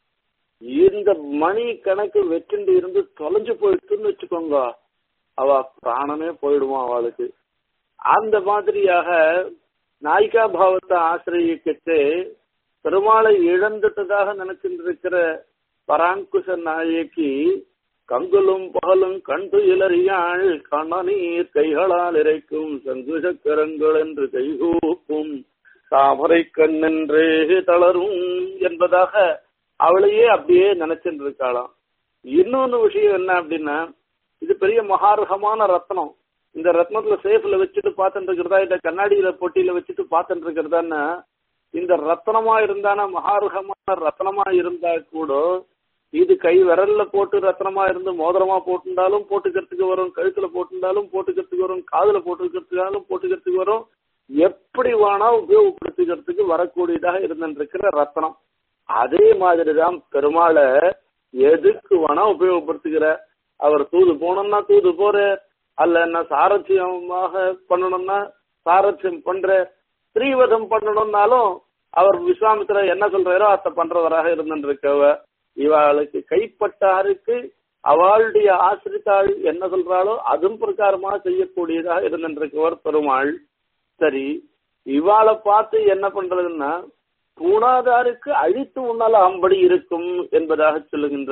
இந்த மணி கணக்கு வெற்றிண்டு இருந்து தொலைஞ்சு போயிட்டுன்னு வச்சுக்கோங்க அவ பிராணமே போயிடுவான் அவளுக்கு அந்த மாதிரியாக நாயிகா பாவத்தை ஆசிரியக்கிட்டு பெருமாளை இழந்துட்டதாக நினைச்சிட்டு இருக்கிற பராங்குஷ நாயகி கங்குலும் பகலும் கண்டு இளறியாள் கண்ணநீர் கைகளால் இறைக்கும் சங்கு சக்கரங்கள் என்று கைகூப்பும் தாமரை கண்ணென்று தளரும் என்பதாக அவளையே அப்படியே நினைச்சிட்டு இருக்காளாம் இன்னொன்னு விஷயம் என்ன அப்படின்னா இது பெரிய மகாரகமான ரத்னம் இந்த ரத்னத்துல சேஃப்ல வச்சுட்டு பார்த்துட்டு இருக்கிறதா இல்ல கண்ணாடியில பொட்டியில வச்சுட்டு பார்த்துட்டு இருக்கிறதான்னா இந்த ரத்னமா இருந்தானா மகாரகமான ரத்னமா இருந்தா கூட இது கை விரல்ல போட்டு ரத்னமா இருந்து மோதிரமா போட்டுண்டாலும் போட்டுக்கிறதுக்கு வரும் கழுத்துல போட்டுண்டாலும் போட்டுக்கிறதுக்கு வரும் காதுல போட்டுக்கிறதுக்காலும் போட்டுக்கிறதுக்கு வரும் எப்படி வேணா உபயோகப்படுத்திக்கிறதுக்கு வரக்கூடியதாக இருந்திருக்கிற ரத்னம் அதே மாதிரிதான் பெருமாளை எதுக்கு வேணா உபயோகப்படுத்துகிற அவர் தூது போனோம்னா தூது போற அல்ல என்ன சாரட்சியமாக பண்ணணும்னா சாரட்சியம் பண்ற ஸ்ரீவதம் பண்ணணும்னாலும் அவர் விஸ்வாமித்திர என்ன சொல்றாரோ அத்தை பண்றவராக இருந்திருக்கவ இவளுக்கு கைப்பட்டாருக்கு அவளுடைய ஆசிரித்தாள் என்ன சொல்றாளோ அதுவும் பிரகாரமாக செய்யக்கூடியதாக இருந்திருக்கவர் பெருமாள் சரி இவாளை பார்த்து என்ன பண்றதுன்னா பூணாதாருக்கு அழித்து உன்னால அம்படி இருக்கும் என்பதாக சொல்லுகின்ற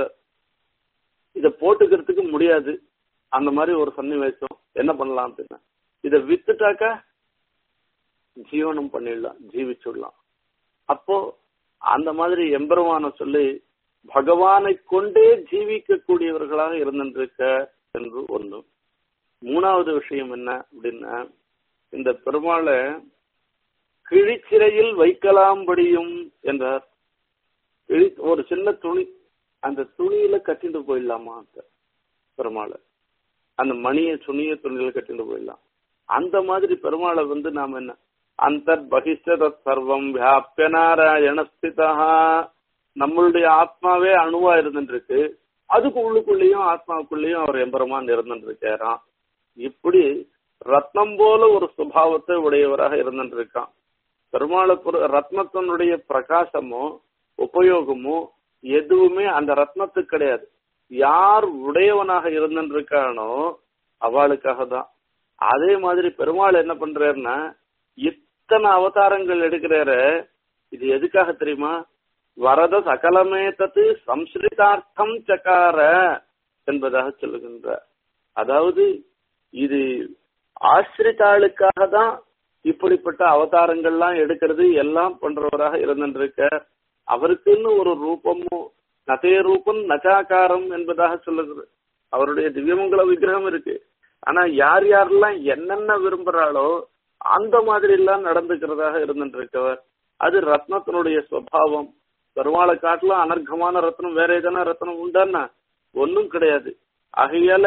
இத போட்டுக்கிறதுக்கு முடியாது அந்த மாதிரி ஒரு சன்னிவேசம் என்ன பண்ணலாம் அப்படின்னா இத வித்துட்டாக்கா ஜீவனம் பண்ணிடலாம் ஜீவிச்சுடலாம் அப்போ அந்த மாதிரி எம்பெருமான சொல்லி பகவானை கொண்டே ஜீவிக்கக்கூடியவர்களாக இருந்திருக்க என்று ஒன்று மூணாவது விஷயம் என்ன அப்படின்னா இந்த பெருமாளை கிழிச்சிறையில் வைக்கலாம்படியும் என்றார் கிழி ஒரு சின்ன துணி அந்த துணியில கட்டிட்டு போயிடலாமா அந்த பெருமாளை அந்த மணியை துணிய துணியில கட்டிட்டு போயிடலாம் அந்த மாதிரி பெருமாளை வந்து நாம என்ன அந்த பகிஷ்ட சர்வம் வியாபிய நாராயணஸ்திதா நம்மளுடைய ஆத்மாவே அணுவா இருந்துருக்கு அதுக்கு உள்ளுக்குள்ளேயும் ஆத்மாவுக்குள்ளேயும் அவர் எம்பெருமான் இருந்துருக்காராம் இப்படி ரத்னம் போல ஒரு சுபாவத்தை உடையவராக இருந்துருக்கான் பெருமாளை ரத்னத்தினுடைய பிரகாசமோ உபயோகமோ எதுவுமே அந்த ரத்னத்துக்கு கிடையாது யார் உடையவனாக இருந்துருக்கானோ அவளுக்காக தான் அதே மாதிரி பெருமாள் என்ன பண்றாருன்னா இத்தனை அவதாரங்கள் எடுக்கிறாரு இது எதுக்காக தெரியுமா வரத சகலமே தத்து சம்ஸ்கிருதார்த்தம் சக்கார என்பதாக சொல்லுகின்ற அதாவது இது ஆசிரித்தாளுக்காக தான் இப்படிப்பட்ட அவதாரங்கள்லாம் எடுக்கிறது எல்லாம் பண்றவராக இருந்திருக்க அவருக்குன்னு ஒரு ரூபமும் நதே ரூபம் நச்சாக்காரம் என்பதாக சொல்லுகிறது அவருடைய திவ்யமங்கல விக்கிரகம் இருக்கு ஆனா யார் யாரெல்லாம் என்னென்ன விரும்புறாளோ அந்த மாதிரி எல்லாம் நடந்துக்கிறதாக இருந்துருக்கவர் அது ரத்னத்தினுடைய சுவாவம் பெருமாளை காட்டிலும் அனர்க்கமான ரத்னம் வேற எதனா ரத்னம் உண்டான்னா ஒன்றும் கிடையாது ஆகையால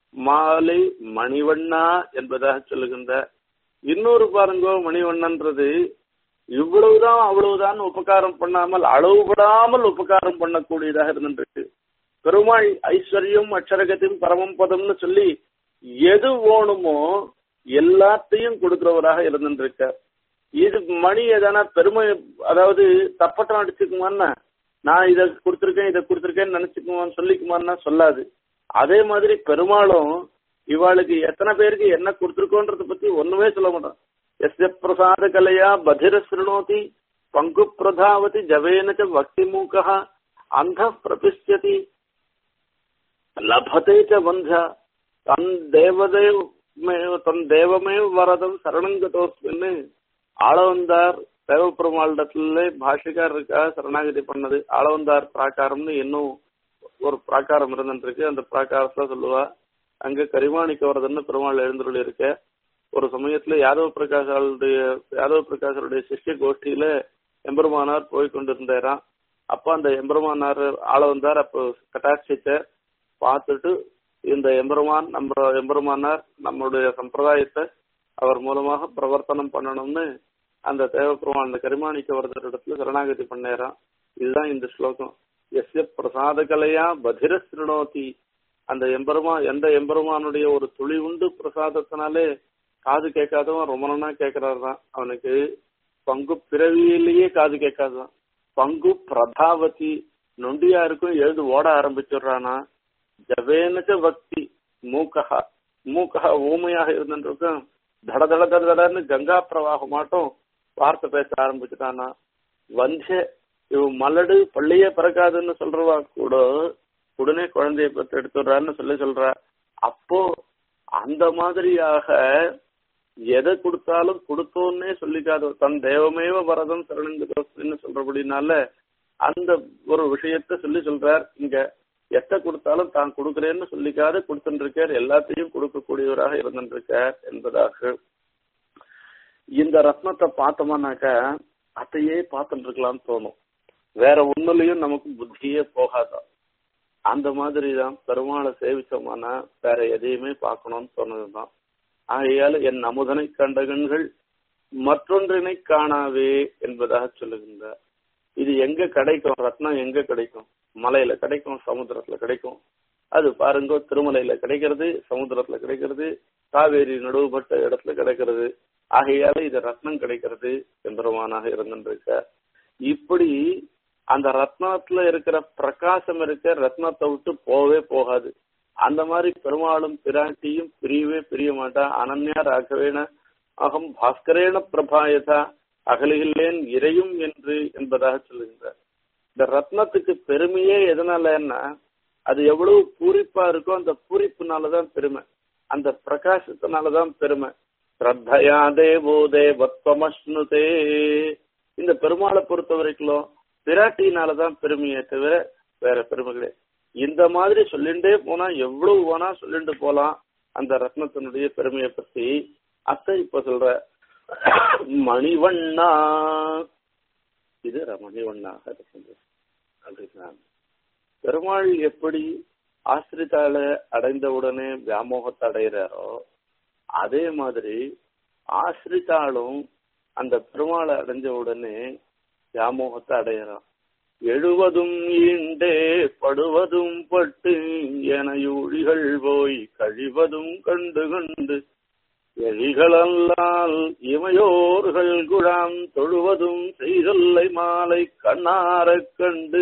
மாலை மணிவண்ணா என்பதாக சொல்லுகின்ற இன்னொரு பாருங்கோ மணிவண்ணன்றது இவ்வளவுதான் அவ்வளவுதான் உபகாரம் பண்ணாமல் அளவுபடாமல் உபகாரம் பண்ணக்கூடியதாக இருந்துருக்கு பெருமாள் ஐஸ்வர்யம் அக்ஷரகத்தையும் பரமம் பதம்னு சொல்லி எது வேணுமோ எல்லாத்தையும் கொடுக்கிறவராக இருந்துருக்க இது மணி எதனா பெருமை அதாவது தப்பட்டம் அடிச்சுக்குமான்னா நான் இதை கொடுத்துருக்கேன் இதை கொடுத்துருக்கேன்னு நினைச்சுக்குமான்னு சொல்லிக்குமான்னா சொல்லாது அதே மாதிரி பெருமாளும் இவாளுக்கு எத்தனை பேருக்கு என்ன கொடுத்துருக்கோன்றத பத்தி ஒண்ணுமே சொல்ல மாட்டான் எஸ் பிரசாத கலையா பதிர சிறுநோதி பங்கு பிரதாவதி ஜவேன ச பக்திமூக அந்த பிரபிஷ்யதி லபதே ச பந்த தன் தேவதேவ் தன் தேவமே வரதம் சரணங்கதோஸ்மின்னு ஆளவந்தார் தேவப்பெருமாளிடத்துல பாஷிகார் இருக்கா சரணாகதி பண்ணது ஆளவந்தார் பிராகாரம்னு இன்னும் ஒரு பிராகாரம் இருந்துருக்கு அந்த பிராகாரத்துல சொல்லுவா அங்க கரிமாணிக்க வரதுன்னு பெருமாள் எழுந்துள்ள இருக்க ஒரு சமயத்துல யாதவ பிரகாஷருடைய யாதவ பிரகாஷருடைய சிஷ்ய கோஷ்டியில எம்பெருமானார் போய் கொண்டிருந்தாராம் அப்ப அந்த எம்பெருமானார் ஆள வந்தார் அப்போ கட்டாட்சித்த பார்த்துட்டு இந்த எம்பெருமான் நம்ம எம்பெருமானார் நம்மளுடைய சம்பிரதாயத்தை அவர் மூலமாக பிரவர்த்தனம் பண்ணணும்னு அந்த தேவப்பெருமான் அந்த கரிமாணிக்க வரதர் இடத்துல சரணாகதி பண்ணேராம் இதுதான் இந்த ஸ்லோகம் எஸ்ய பிரசாத கலையா பதிர சிருணோதி அந்த எம்பெருமா எந்த எம்பெருமானுடைய ஒரு துளி உண்டு பிரசாதத்தினாலே காது கேட்காதவன் ரொம்ப நாளா கேட்கிறாரு தான் அவனுக்கு பங்கு பிறவியிலேயே காது கேட்காதவன் பங்கு பிரதாவதி நொண்டியா இருக்கும் எழுது ஓட ஆரம்பிச்சிடுறானா ஜவேனச்ச பக்தி மூக்கஹா மூக்கஹா ஊமையாக இருந்துருக்கும் தட தட தட தடன்னு கங்கா பிரவாகம் மாட்டும் வார்த்தை பேச ஆரம்பிச்சுட்டானா வந்திய இவ மலடு பள்ளியே பிறக்காதுன்னு சொல்றவா கூட உடனே குழந்தைய பத்து எடுத்துடுறான்னு சொல்லி சொல்றா அப்போ அந்த மாதிரியாக எதை கொடுத்தாலும் கொடுத்தோன்னே சொல்லிக்காத தன் தேவமேவ வரதம் சரணங்குதோஸ்ன்னு சொல்றபடினால அந்த ஒரு விஷயத்த சொல்லி சொல்றார் இங்க எத்த கொடுத்தாலும் தான் கொடுக்கிறேன்னு சொல்லிக்காத கொடுத்துருக்கார் எல்லாத்தையும் கொடுக்கக்கூடியவராக இருந்துருக்கார் என்பதாக இந்த ரத்னத்தை பார்த்தோம்னாக்க அதையே பார்த்துட்டு இருக்கலாம்னு தோணும் வேற ஒண்ணுலயும் நமக்கு புத்தியே போகாதான் அந்த மாதிரி தான் பெருமாளை சேவிச்சோம்னா வேற எதையுமே பார்க்கணும்னு சொன்னதுதான் ஆகையால என் அமுதனை கண்ட கண்கள் மற்றொன்றினை காணாவே என்பதாக சொல்லுகின்றார் இது எங்க கிடைக்கும் ரத்னம் எங்க கிடைக்கும் மலையில கிடைக்கும் சமுத்திரத்துல கிடைக்கும் அது பாருங்க திருமலையில கிடைக்கிறது சமுத்திரத்துல கிடைக்கிறது காவேரி நடுவுபட்ட இடத்துல கிடைக்கிறது ஆகையால இது ரத்னம் கிடைக்கிறது எம்பெருமானாக இருந்துருக்க இப்படி அந்த ரத்னத்துல இருக்கிற பிரகாசம் இருக்க ரத்னத்தை விட்டு போவே போகாது அந்த மாதிரி பெருமாளும் பிராட்டியும் பிரியவே பிரிய மாட்டா அனன்யா ராகவேன அகம் பாஸ்கரேன பிரபாயதா அகலிகில்லேன் இறையும் என்று என்பதாக சொல்லுகின்றார் இந்த ரத்னத்துக்கு பெருமையே எதனாலன்னா அது எவ்வளவு பூரிப்பா இருக்கோ அந்த பூரிப்புனாலதான் பெருமை அந்த பிரகாசத்தினாலதான் பெருமை ஸ்ரத்தையா தேவோ தேவத்வமஸ்னுதே இந்த பெருமாளை பொறுத்த வரைக்கும் பிராட்டினாலதான் பெருமையே தவிர வேற பெருமைகளே இந்த மாதிரி சொல்லிண்டே போனா எவ்வளவு வேணா சொல்லிட்டு போலாம் அந்த ரத்னத்தினுடைய பெருமையை பத்தி அத்தை இப்ப சொல்ற மணிவண்ணா இது மணிவண்ணாக இருக்கின்றது அப்படின்னா பெருமாள் எப்படி ஆசிரித்தால அடைந்தவுடனே வியாமோகத்தை அடைகிறாரோ அதே மாதிரி ஆசிரித்தாலும் அந்த பெருமாளை அடைஞ்ச உடனே வியாமோகத்தை அடையிறான் எழுவதும் ஈண்டே படுவதும் பட்டு என யூழிகள் போய் கழிவதும் கண்டு கண்டு எழிகளல்லால் இமையோர்கள் குழாம் தொழுவதும் செய்தல்லை மாலை கண்ணாரக் கண்டு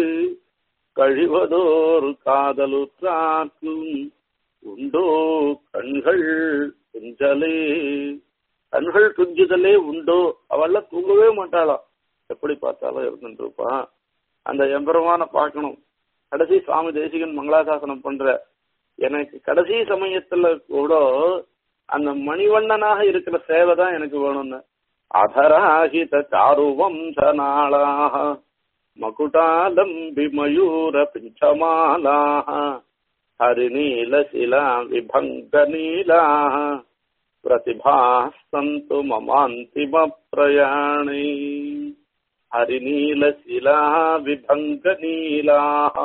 கழிவதோர் காதலுற்றாக்கும் உண்டோ கண்கள் துஞ்சலே கண்கள் துஞ்சுதலே உண்டோ அவள தூங்கவே மாட்டாளாம் எப்படி பார்த்தாலும் இருந்துருப்பான் அந்த எம்பெருமான பார்க்கணும் கடைசி சுவாமி தேசிகன் மங்களாசாசனம் பண்ற எனக்கு கடைசி சமயத்துல கூட அந்த மணிவண்ணனாக இருக்கிற சேவை தான் எனக்கு வேணும்னு அதராகித சாருவம்சநாளாக மகுடாலம்பி மயூர பிஞ்சமாலாக ஹரிநீலசிலா விபங்க நீலாக प्रतिभास्तन्तु ममान्तिमप्रयाणे हरिनीलशिला विभङ्गनीलाः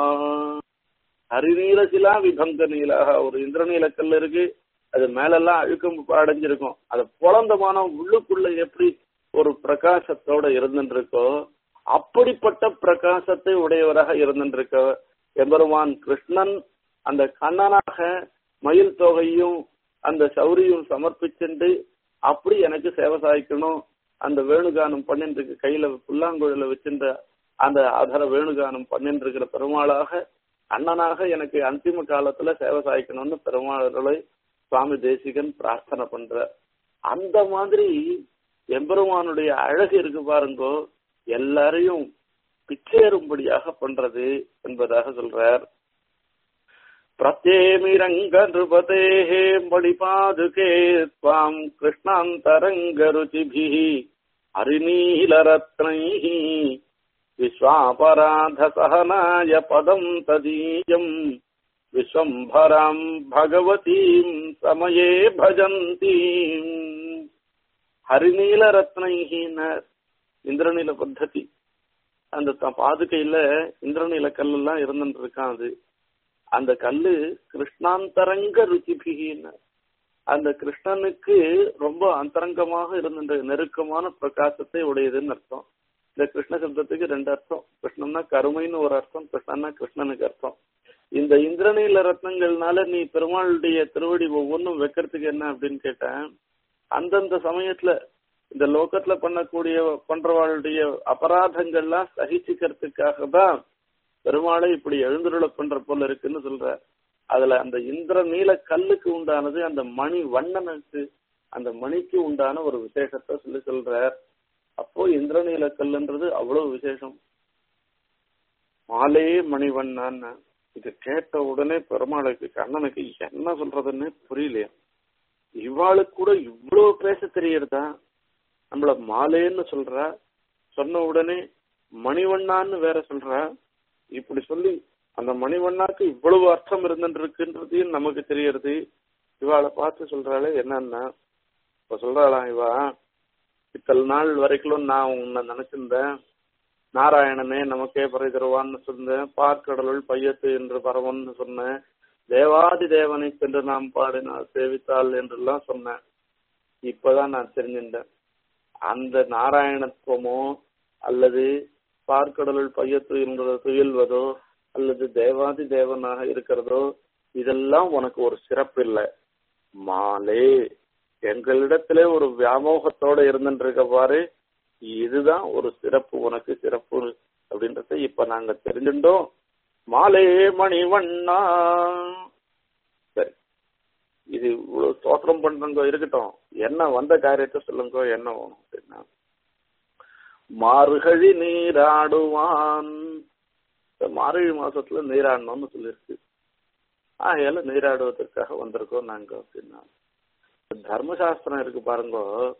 ஹரிநீலசிலா விபங்க நீலாக ஒரு இந்திரநீல கல் இருக்கு அது மேலெல்லாம் அழுக்கம் அடைஞ்சிருக்கும் அது புலந்தமான உள்ளுக்குள்ள எப்படி ஒரு பிரகாசத்தோட இருந்துருக்கோ அப்படிப்பட்ட பிரகாசத்தை உடையவராக இருந்துருக்க எம்பெருமான் கிருஷ்ணன் அந்த கண்ணனாக மயில் தொகையும் அந்த சௌரியும் சமர்ப்பிச்சுண்டு அப்படி எனக்கு சேவை சாய்க்கணும் அந்த வேணுகானம் பண்ணிட்டு இருக்க கையில புல்லாங்குழல வச்சிருந்த அந்த அதர வேணுகானம் பண்ணிட்டு இருக்கிற பெருமாளாக அண்ணனாக எனக்கு அந்திம காலத்துல சேவை சாய்க்கணும்னு பெருமாளர்களை சுவாமி தேசிகன் பிரார்த்தனை பண்ற அந்த மாதிரி எம்பெருமானுடைய அழகு இருக்கு பாருங்கோ எல்லாரையும் பிச்சேறும்படியாக பண்றது என்பதாக சொல்றார் பிரத்யேமிரங்க நிருபதேஹே மணிபாதுகே துவாம் கிருஷ்ணாந்தரங்க ருச்சிபிः ஹரிநீலரத்னைः விஸ்வாபராதசகனாய பதம் ததீயம் விஸ்வம்பராம் பகவதீம் சமயே பஜந்தீம் ஹரிநீல ரத்னைஹினர் இந்திரநீல பத்ததி அந்த த- பாதுகையில இந்திரநீல கல்லெல்லாம் இருந்துட்டு இருக்கான் அது அந்த கல்லு கிருஷ்ணாந்தரங்க ருச்சிபிகின்னு அந்த கிருஷ்ணனுக்கு ரொம்ப அந்தரங்கமாக இருந்த நெருக்கமான பிரகாசத்தை உடையதுன்னு அர்த்தம் இந்த கிருஷ்ண சப்தத்துக்கு ரெண்டு அர்த்தம் கிருஷ்ணன்னா கருமைன்னு ஒரு அர்த்தம் கிருஷ்ணன்னா கிருஷ்ணனுக்கு அர்த்தம் இந்த இந்திரநீல ரத்னங்கள்னால நீ பெருமாளுடைய திருவடி ஒவ்வொன்றும் வைக்கிறதுக்கு என்ன அப்படின்னு கேட்டேன் அந்தந்த சமயத்துல இந்த லோகத்துல பண்ணக்கூடிய பண்றவாளுடைய அபராதங்கள்லாம் சகிச்சுக்கிறதுக்காக தான் பெருமாளை இப்படி எழுந்துருள பண்ற போல இருக்குன்னு சொல்ற அதுல அந்த இந்திர நீல கல்லுக்கு உண்டானது அந்த மணி வண்ணனுக்கு அந்த மணிக்கு உண்டான ஒரு விசேஷத்தை சொல்லி சொல்றார் அப்போ இந்திரநீல கல்லுன்றது அவ்வளவு விசேஷம் மாலே மணிவண்ணான்னு இது கேட்ட உடனே பெருமாளுக்கு கண்ணனுக்கு என்ன சொல்றதுன்னு புரியலையா இவாளுக்கு கூட இவ்வளவு பேச தெரியறதா நம்மள மாலேன்னு சொல்றா சொன்ன உடனே மணிவண்ணான்னு வேற சொல்றா இப்படி சொல்லி அந்த மணிவண்ணாக்கு இவ்வளவு அர்த்தம் இருந்துருக்குன்றதையும் நமக்கு தெரியறது இவாளை பார்த்து சொல்றாளே என்னன்னா இப்ப சொல்றாளாம் இவா இத்தனை நாள் வரைக்கும் நான் உன்னை நினைச்சிருந்தேன் நாராயணனே நமக்கே பறை தருவான்னு சொன்னேன் பார்க்கடலுள் பையத்து என்று பரவன்னு சொன்னேன் தேவாதி தேவனை சென்று நாம் பாடினால் சேவித்தாள் என்றெல்லாம் சொன்னேன் இப்பதான் நான் தெரிஞ்சின்றேன் அந்த நாராயணத்துவமோ அல்லது பார்க்கடலுள் பையத்து என்ற துயில்வதோ அல்லது தேவாதி தேவனாக இருக்கிறதோ இதெல்லாம் உனக்கு ஒரு சிறப்பு இல்லை மாலே எங்களிடத்திலே ஒரு வியாமோகத்தோட இருந்துட்டு இருக்க பாரு இதுதான் ஒரு சிறப்பு உனக்கு சிறப்பு அப்படின்றத இப்ப நாங்க தெரிஞ்சுட்டோம் மாலே மணிவண்ணா சரி இது இவ்வளவு ஸ்தோத்திரம் பண்றங்க இருக்கட்டும் என்ன வந்த காரியத்தை சொல்லுங்க என்ன வேணும் அப்படின்னா மார்கழி நீராடுவான் இந்த மார்கழி மாசத்துல நீராடணும்னு சொல்லியிருக்கு ஆகையால நீராடுவதற்காக வந்திருக்கோம் நாங்க அப்படின்னா தர்மசாஸ்திரம் இருக்கு பாருங்க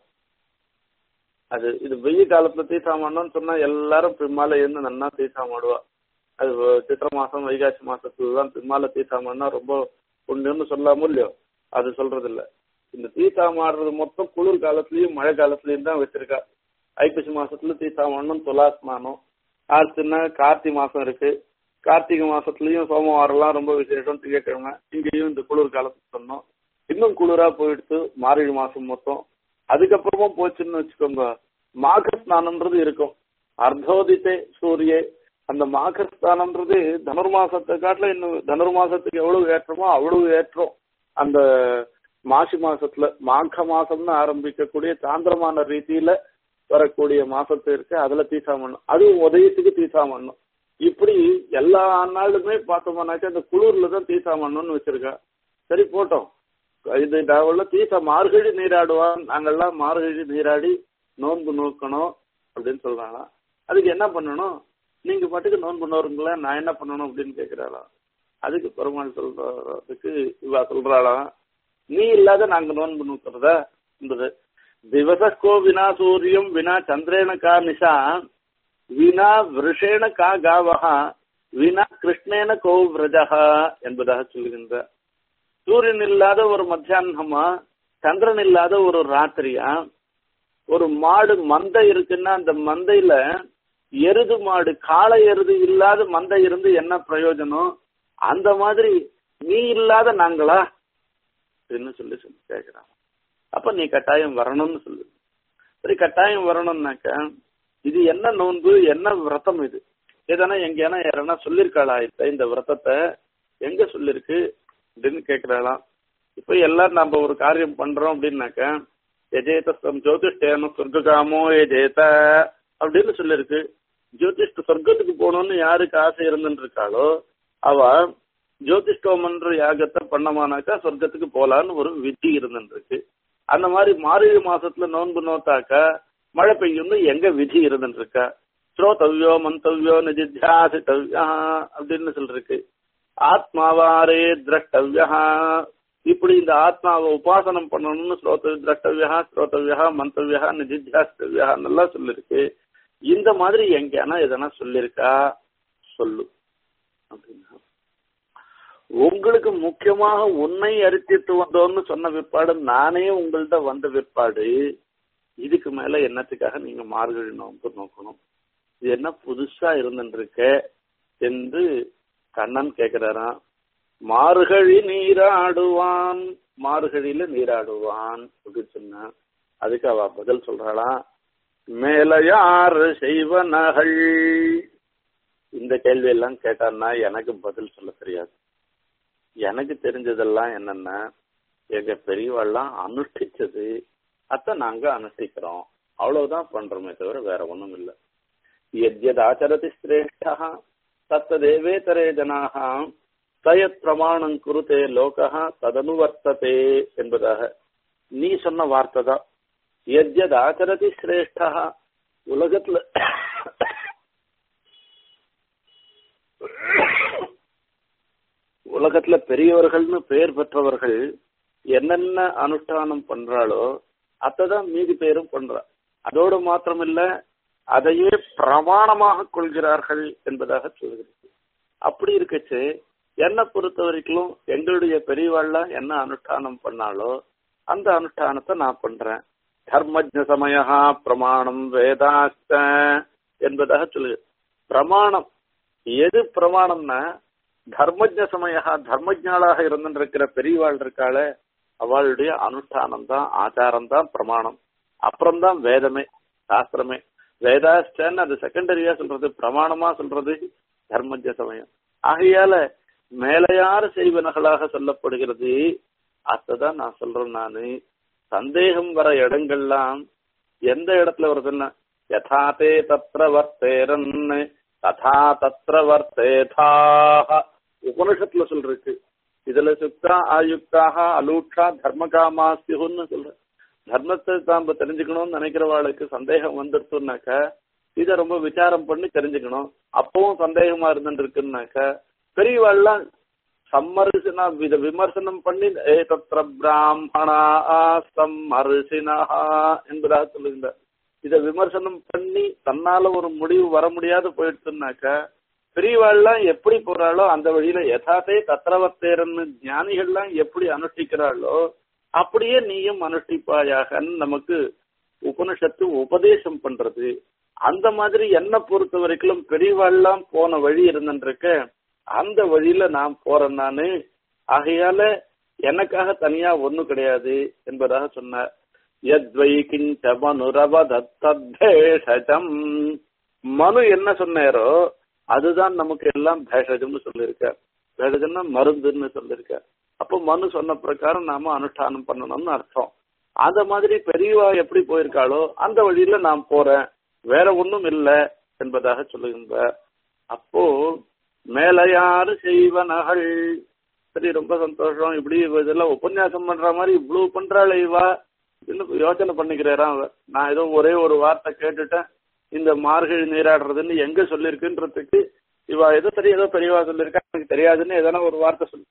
அது இது வெயில் காலத்துல தீசாமாடணும்னு சொன்னா எல்லாரும் பின்னால இருந்து நன்னா தீசாமாடுவா அது சித்திர மாசம் வைகாசி மாசத்துல தான் பின்னால தீசாமாடினா ரொம்ப புண்ணியம்னு சொல்லாம இல்லையோ அது சொல்றது இல்ல இந்த தீசாமாடுறது மொத்தம் குளிர் காலத்துலயும் மழை காலத்துலயும் தான் வச்சிருக்கா ஐப்பசி மாசத்துல தீசாமாடணும் துலாஸ்மானம் அடுத்துன்னா கார்த்தி மாசம் இருக்கு கார்த்திகை மாசத்துலயும் சோமவாரம்லாம் ரொம்ப விசேஷம் திங்கட்கிழமை இங்கேயும் இந்த குளிர் காலத்துக்கு சொன்னோம் இன்னும் குளிரா போயிடுத்து மார்கழி மாசம் மொத்தம் அதுக்கப்புறமும் போச்சுன்னு வச்சுக்கோங்க மாக ஸ்நானம்ன்றது இருக்கும் அர்த்தோதித்தே சூரிய அந்த மாக ஸ்நானம்ன்றது தனுர்மாசத்தை காட்டுல இன்னும் தனுர்மாசத்துக்கு எவ்வளவு ஏற்றமோ அவ்வளவு ஏற்றம் அந்த மாசி மாசத்துல மாக மாசம்னு ஆரம்பிக்கக்கூடிய சாந்திரமான ரீதியில வரக்கூடிய மாசத்து இருக்கு அதுல தீசாமண்ணும் அதுவும் உதயத்துக்கு தீசாமண்ணும் இப்படி எல்லா நாளுமே பார்த்தோம்னாக்கா இந்த குளிர்ல தான் தீசாமண்ணும்னு வச்சிருக்கா சரி போட்டோம் இது டவல்ல தீச மார்கழி நீராடுவான் நாங்கெல்லாம் மார்கழி நீராடி நோன்பு நோக்கணும் அப்படின்னு சொல்றாங்களாம் அதுக்கு என்ன பண்ணணும் நீங்க பாட்டுக்கு நோன்பு நோருங்களேன் நான் என்ன பண்ணணும் அப்படின்னு கேக்குறாளாம் அதுக்கு பெருமாள் சொல்றதுக்கு இவா சொல்றாளாம் நீ இல்லாத நாங்க நோன்பு நோக்கிறதா என்பது திவசக்கோ வினா சூரியம் வினா சந்திரேன கா நிஷா வினா விருஷேன கா காவகா வினா கிருஷ்ணேன கோ விரஜகா என்பதாக சொல்லுகின்ற சூரியன் இல்லாத ஒரு மத்தியானமா சந்திரன் இல்லாத ஒரு ராத்திரியா ஒரு மாடு மந்தை இருக்குன்னா அந்த மந்தையில எருது மாடு காளை எருது இல்லாத மந்தை இருந்து என்ன பிரயோஜனம் அந்த மாதிரி நீ இல்லாத நாங்களா அப்படின்னு சொல்லி சொல்லி கேட்கிறான் அப்ப நீ கட்டாயம் வரணும்னு சொல்லு சரி கட்டாயம் வரணும்னாக்க இது என்ன நோன்பு என்ன விரதம் இது எதனா எங்கேனா யாரனா சொல்லியிருக்காளா இப்ப இந்த விரதத்தை எங்க சொல்லிருக்கு அப்படின்னு கேக்குறாளாம் இப்ப எல்லாரும் நம்ம ஒரு காரியம் பண்றோம் அப்படின்னாக்க எஜேதம் ஜோதிஷ்டேன சொர்க்காமோ எஜேத அப்படின்னு சொல்லிருக்கு ஜோதிஷ்ட சொர்க்கத்துக்கு போகணும்னு யாருக்கு ஆசை இருந்துட்டு இருக்காளோ அவ ஜோதிஷ்டோமன்ற யாகத்தை பண்ணமானாக்கா சொர்க்கத்துக்கு போலான்னு ஒரு விதி இருந்துட்டு இருக்கு அந்த மாதிரி மார்கழி மாசத்துல நோன்பு நோத்தாக்கா மழை பெய்யும்னு எங்க விதி இருந்துட்டு இருக்கா ஸ்ரோதவ்யோ மந்தவ்யோ நிதித்தியாசித்தவ்யா அப்படின்னு சொல்லிருக்கு ஆத்மாவாரே திரஷ்டவ்யா இப்படி இந்த ஆத்மாவை உபாசனம் பண்ணணும்னு ஸ்ரோத திரஷ்டவ்யா ஸ்ரோதவ்யா மந்தவ்யா நிதித்தியாசித்தவ்யா நல்லா சொல்லிருக்கு இந்த மாதிரி எங்கேனா எதனா சொல்லிருக்கா சொல்லு அப்படின்னா உங்களுக்கு முக்கியமாக உன்னை அரித்திட்டு வந்தோம்னு சொன்ன விற்பாடு நானே உங்கள்ட்ட வந்த விற்பாடு இதுக்கு மேல என்னத்துக்காக நீங்க மார்கழி நோன்பு நோக்கணும் இது என்ன புதுசா இருந்துருக்க என்று கண்ணன் கேக்குறாராம் மார்கழி நீராடுவான் மார்கழியில நீராடுவான் அப்படின்னு சொன்ன அதுக்கு அவ பதில் சொல்றாளாம் மேலையார் செய்வனகள் இந்த கேள்வி எல்லாம் கேட்டான்னா எனக்கு பதில் சொல்ல தெரியாது எனக்கு தெரிஞ்சதெல்லாம் என்னன்னா எங்க பெரியவாள்லாம் அனுஷ்டிச்சது அத நாங்க அனுஷ்டிக்கிறோம் அவ்வளவுதான் பண்றோமே தவிர வேற ஒண்ணும் இல்ல எத்யத் ஆச்சரதி சிரேஷ்டா தத்ததேவேதரே ஜனாக சயத் பிரமாணம் குருதே லோகா ததனுவர்த்ததே என்பதாக நீ சொன்ன வார்த்தை தான் எத்யத் ஆச்சரதி சிரேஷ்டா உலகத்துல உலகத்துல பெரியவர்கள்னு பெயர் பெற்றவர்கள் என்னென்ன அனுஷ்டானம் பண்றாளோ அதான் மீதி பேரும் பண்றா அதோடு மாத்திரமில்ல அதையே பிரமாணமாக கொள்கிறார்கள் என்பதாக சொல்கிறது அப்படி இருக்கச்சு என்னை பொறுத்த வரைக்கும் எங்களுடைய பெரியவாள்லாம் என்ன அனுஷ்டானம் பண்ணாலோ அந்த அனுஷ்டானத்தை நான் பண்றேன் தர்மஜ சமயா பிரமாணம் வேதாஸ்த என்பதாக சொல்லுது பிரமாணம் எது பிரமாணம்னா தர்மஜ சமயா தர்மஜாளாக இருந்திருக்கிற பெரியவாள் இருக்காளே அவளுடைய அனுஷ்டானம் தான் ஆச்சாரம் தான் பிரமாணம் அப்புறம்தான் வேதமே சாஸ்திரமே வேதாஸ்டன் அது செகண்டரியா சொல்றது பிரமாணமா சொல்றது தர்மஜ சமயம் ஆகையால மேலையார் செய்வனகளாக சொல்லப்படுகிறது அதான் நான் சொல்றேன் நானு சந்தேகம் வர இடங்கள்லாம் எந்த இடத்துல வருதுன்னா யதாதே தத்ர வர்த்தேரன் ததா தத்ர வர்த்தேதாக உபனிஷத்துல சொல்றதுக்கு இதுல சுக்தா ஆயுக்தாக அலூட்சா தர்மகாமா சிகுன்னு சொல்ற தர்மத்தை தாம்ப தெரிஞ்சுக்கணும்னு நினைக்கிறவாளுக்கு சந்தேகம் வந்துருச்சுனாக்க இத ரொம்ப விசாரம் பண்ணி தெரிஞ்சுக்கணும் அப்பவும் சந்தேகமா இருந்துட்டு இருக்குன்னாக்க பெரியவாள்லாம் சம்மரிசினா இத விமர்சனம் பண்ணி ஏ தத்திர பிராமணா சம்மரிசினா என்பதாக சொல்லுங்க இத விமர்சனம் பண்ணி தன்னால ஒரு முடிவு வர முடியாது போயிடுச்சுனாக்க பெரியவாள்லாம் எப்படி போறாளோ அந்த வழியில யதாத்தே தத்திரவத்தேரன்னு ஞானிகள்லாம் எப்படி அனுஷ்டிக்கிறாளோ அப்படியே நீயும் அனுஷ்டிப்பாயாகன்னு நமக்கு உபனிஷத்து உபதேசம் பண்றது அந்த மாதிரி என்ன பொறுத்த வரைக்கும் பெரியவாள்லாம் போன வழி இருந்துருக்க அந்த வழியில நான் போறேன் நானு ஆகையால எனக்காக தனியா ஒண்ணும் கிடையாது என்பதாக சொன்னார் யத்வை கிஞ்ச மனுரவதத்தேஷம் மனு என்ன சொன்னாரோ அதுதான் நமக்கு எல்லாம் பேஷஜம்னு சொல்லியிருக்க பேஷஜம்னா மருந்துன்னு சொல்லியிருக்க அப்போ மனு சொன்ன பிரகாரம் நாம அனுஷ்டானம் பண்ணணும்னு அர்த்தம் அந்த மாதிரி பெரியவா எப்படி போயிருக்காளோ அந்த வழியில நான் போறேன் வேற ஒண்ணும் இல்லை என்பதாக சொல்லுகின்ற அப்போ மேலையாறு செய்வனகள் சரி ரொம்ப சந்தோஷம் இப்படி இதெல்லாம் உபன்யாசம் பண்ற மாதிரி இவ்வளவு பண்றாளே இவா இன்னும் யோசனை பண்ணிக்கிறாராம் நான் ஏதோ ஒரே ஒரு வார்த்தை கேட்டுட்டேன் இந்த மார்கழி நீராடுறதுன்னு எங்க சொல்லிருக்குன்றதுக்கு இவா ஏதோ சரி ஏதோ பெரியவா சொல்லியிருக்கா எனக்கு தெரியாதுன்னு எதனா ஒரு வார்த்தை சொல்லு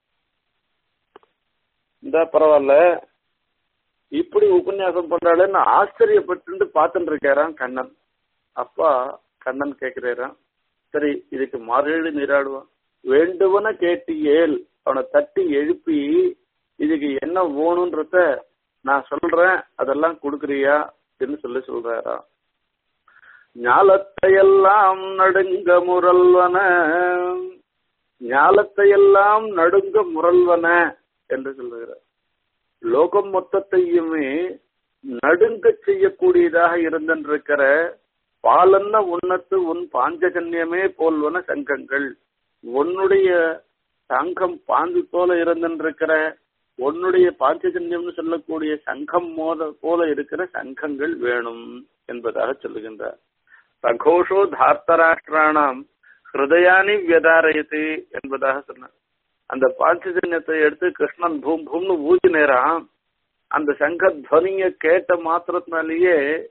இந்த பரவாயில்ல இப்படி உபன்யாசம் பண்றாளேன்னு ஆச்சரியப்பட்டு பார்த்துட்டு இருக்காராம் கண்ணன் அப்பா கண்ணன் கேட்கிறாராம் சரி இதுக்கு மார்கழி நீராடுவான் வேண்டுவன கேட்டு ஏல் அவனை தட்டி எழுப்பி இதுக்கு என்ன வேணும்ன்றத நான் சொல்றேன் அதெல்லாம் கொடுக்குறியா அப்படின்னு சொல்லி சொல்றாரா ஞாலத்தையெல்லாம் நடுங்க முரல்வன ஞாலத்தையெல்லாம் நடுங்க முரல்வன என்று சொல்லுகிறார் லோகம் மொத்தத்தையுமே நடுங்க செய்யக்கூடியதாக இருந்திருக்கிற பாலன்ன உன்னத்து உன் பாஞ்சஜன்யமே போல்வன சங்கங்கள் உன்னுடைய சங்கம் பாஞ்சு போல இருந்திருக்கிற உன்னுடைய பாஞ்சஜன்யம்னு சொல்லக்கூடிய சங்கம் மோத போல இருக்கிற சங்கங்கள் வேணும் என்பதாக சொல்லுகின்றார் சகோஷோ தார்த்தராஷ்டிராணாம் ஹிருதயானி வியதாரயத்து என்பதாக சொன்னார் அந்த பாஞ்சஜன்யத்தை எடுத்து கிருஷ்ணன் பூம் பூம்னு ஊதி நேரம் அந்த சங்க துவனிய கேட்ட மாத்திரத்தினாலேயே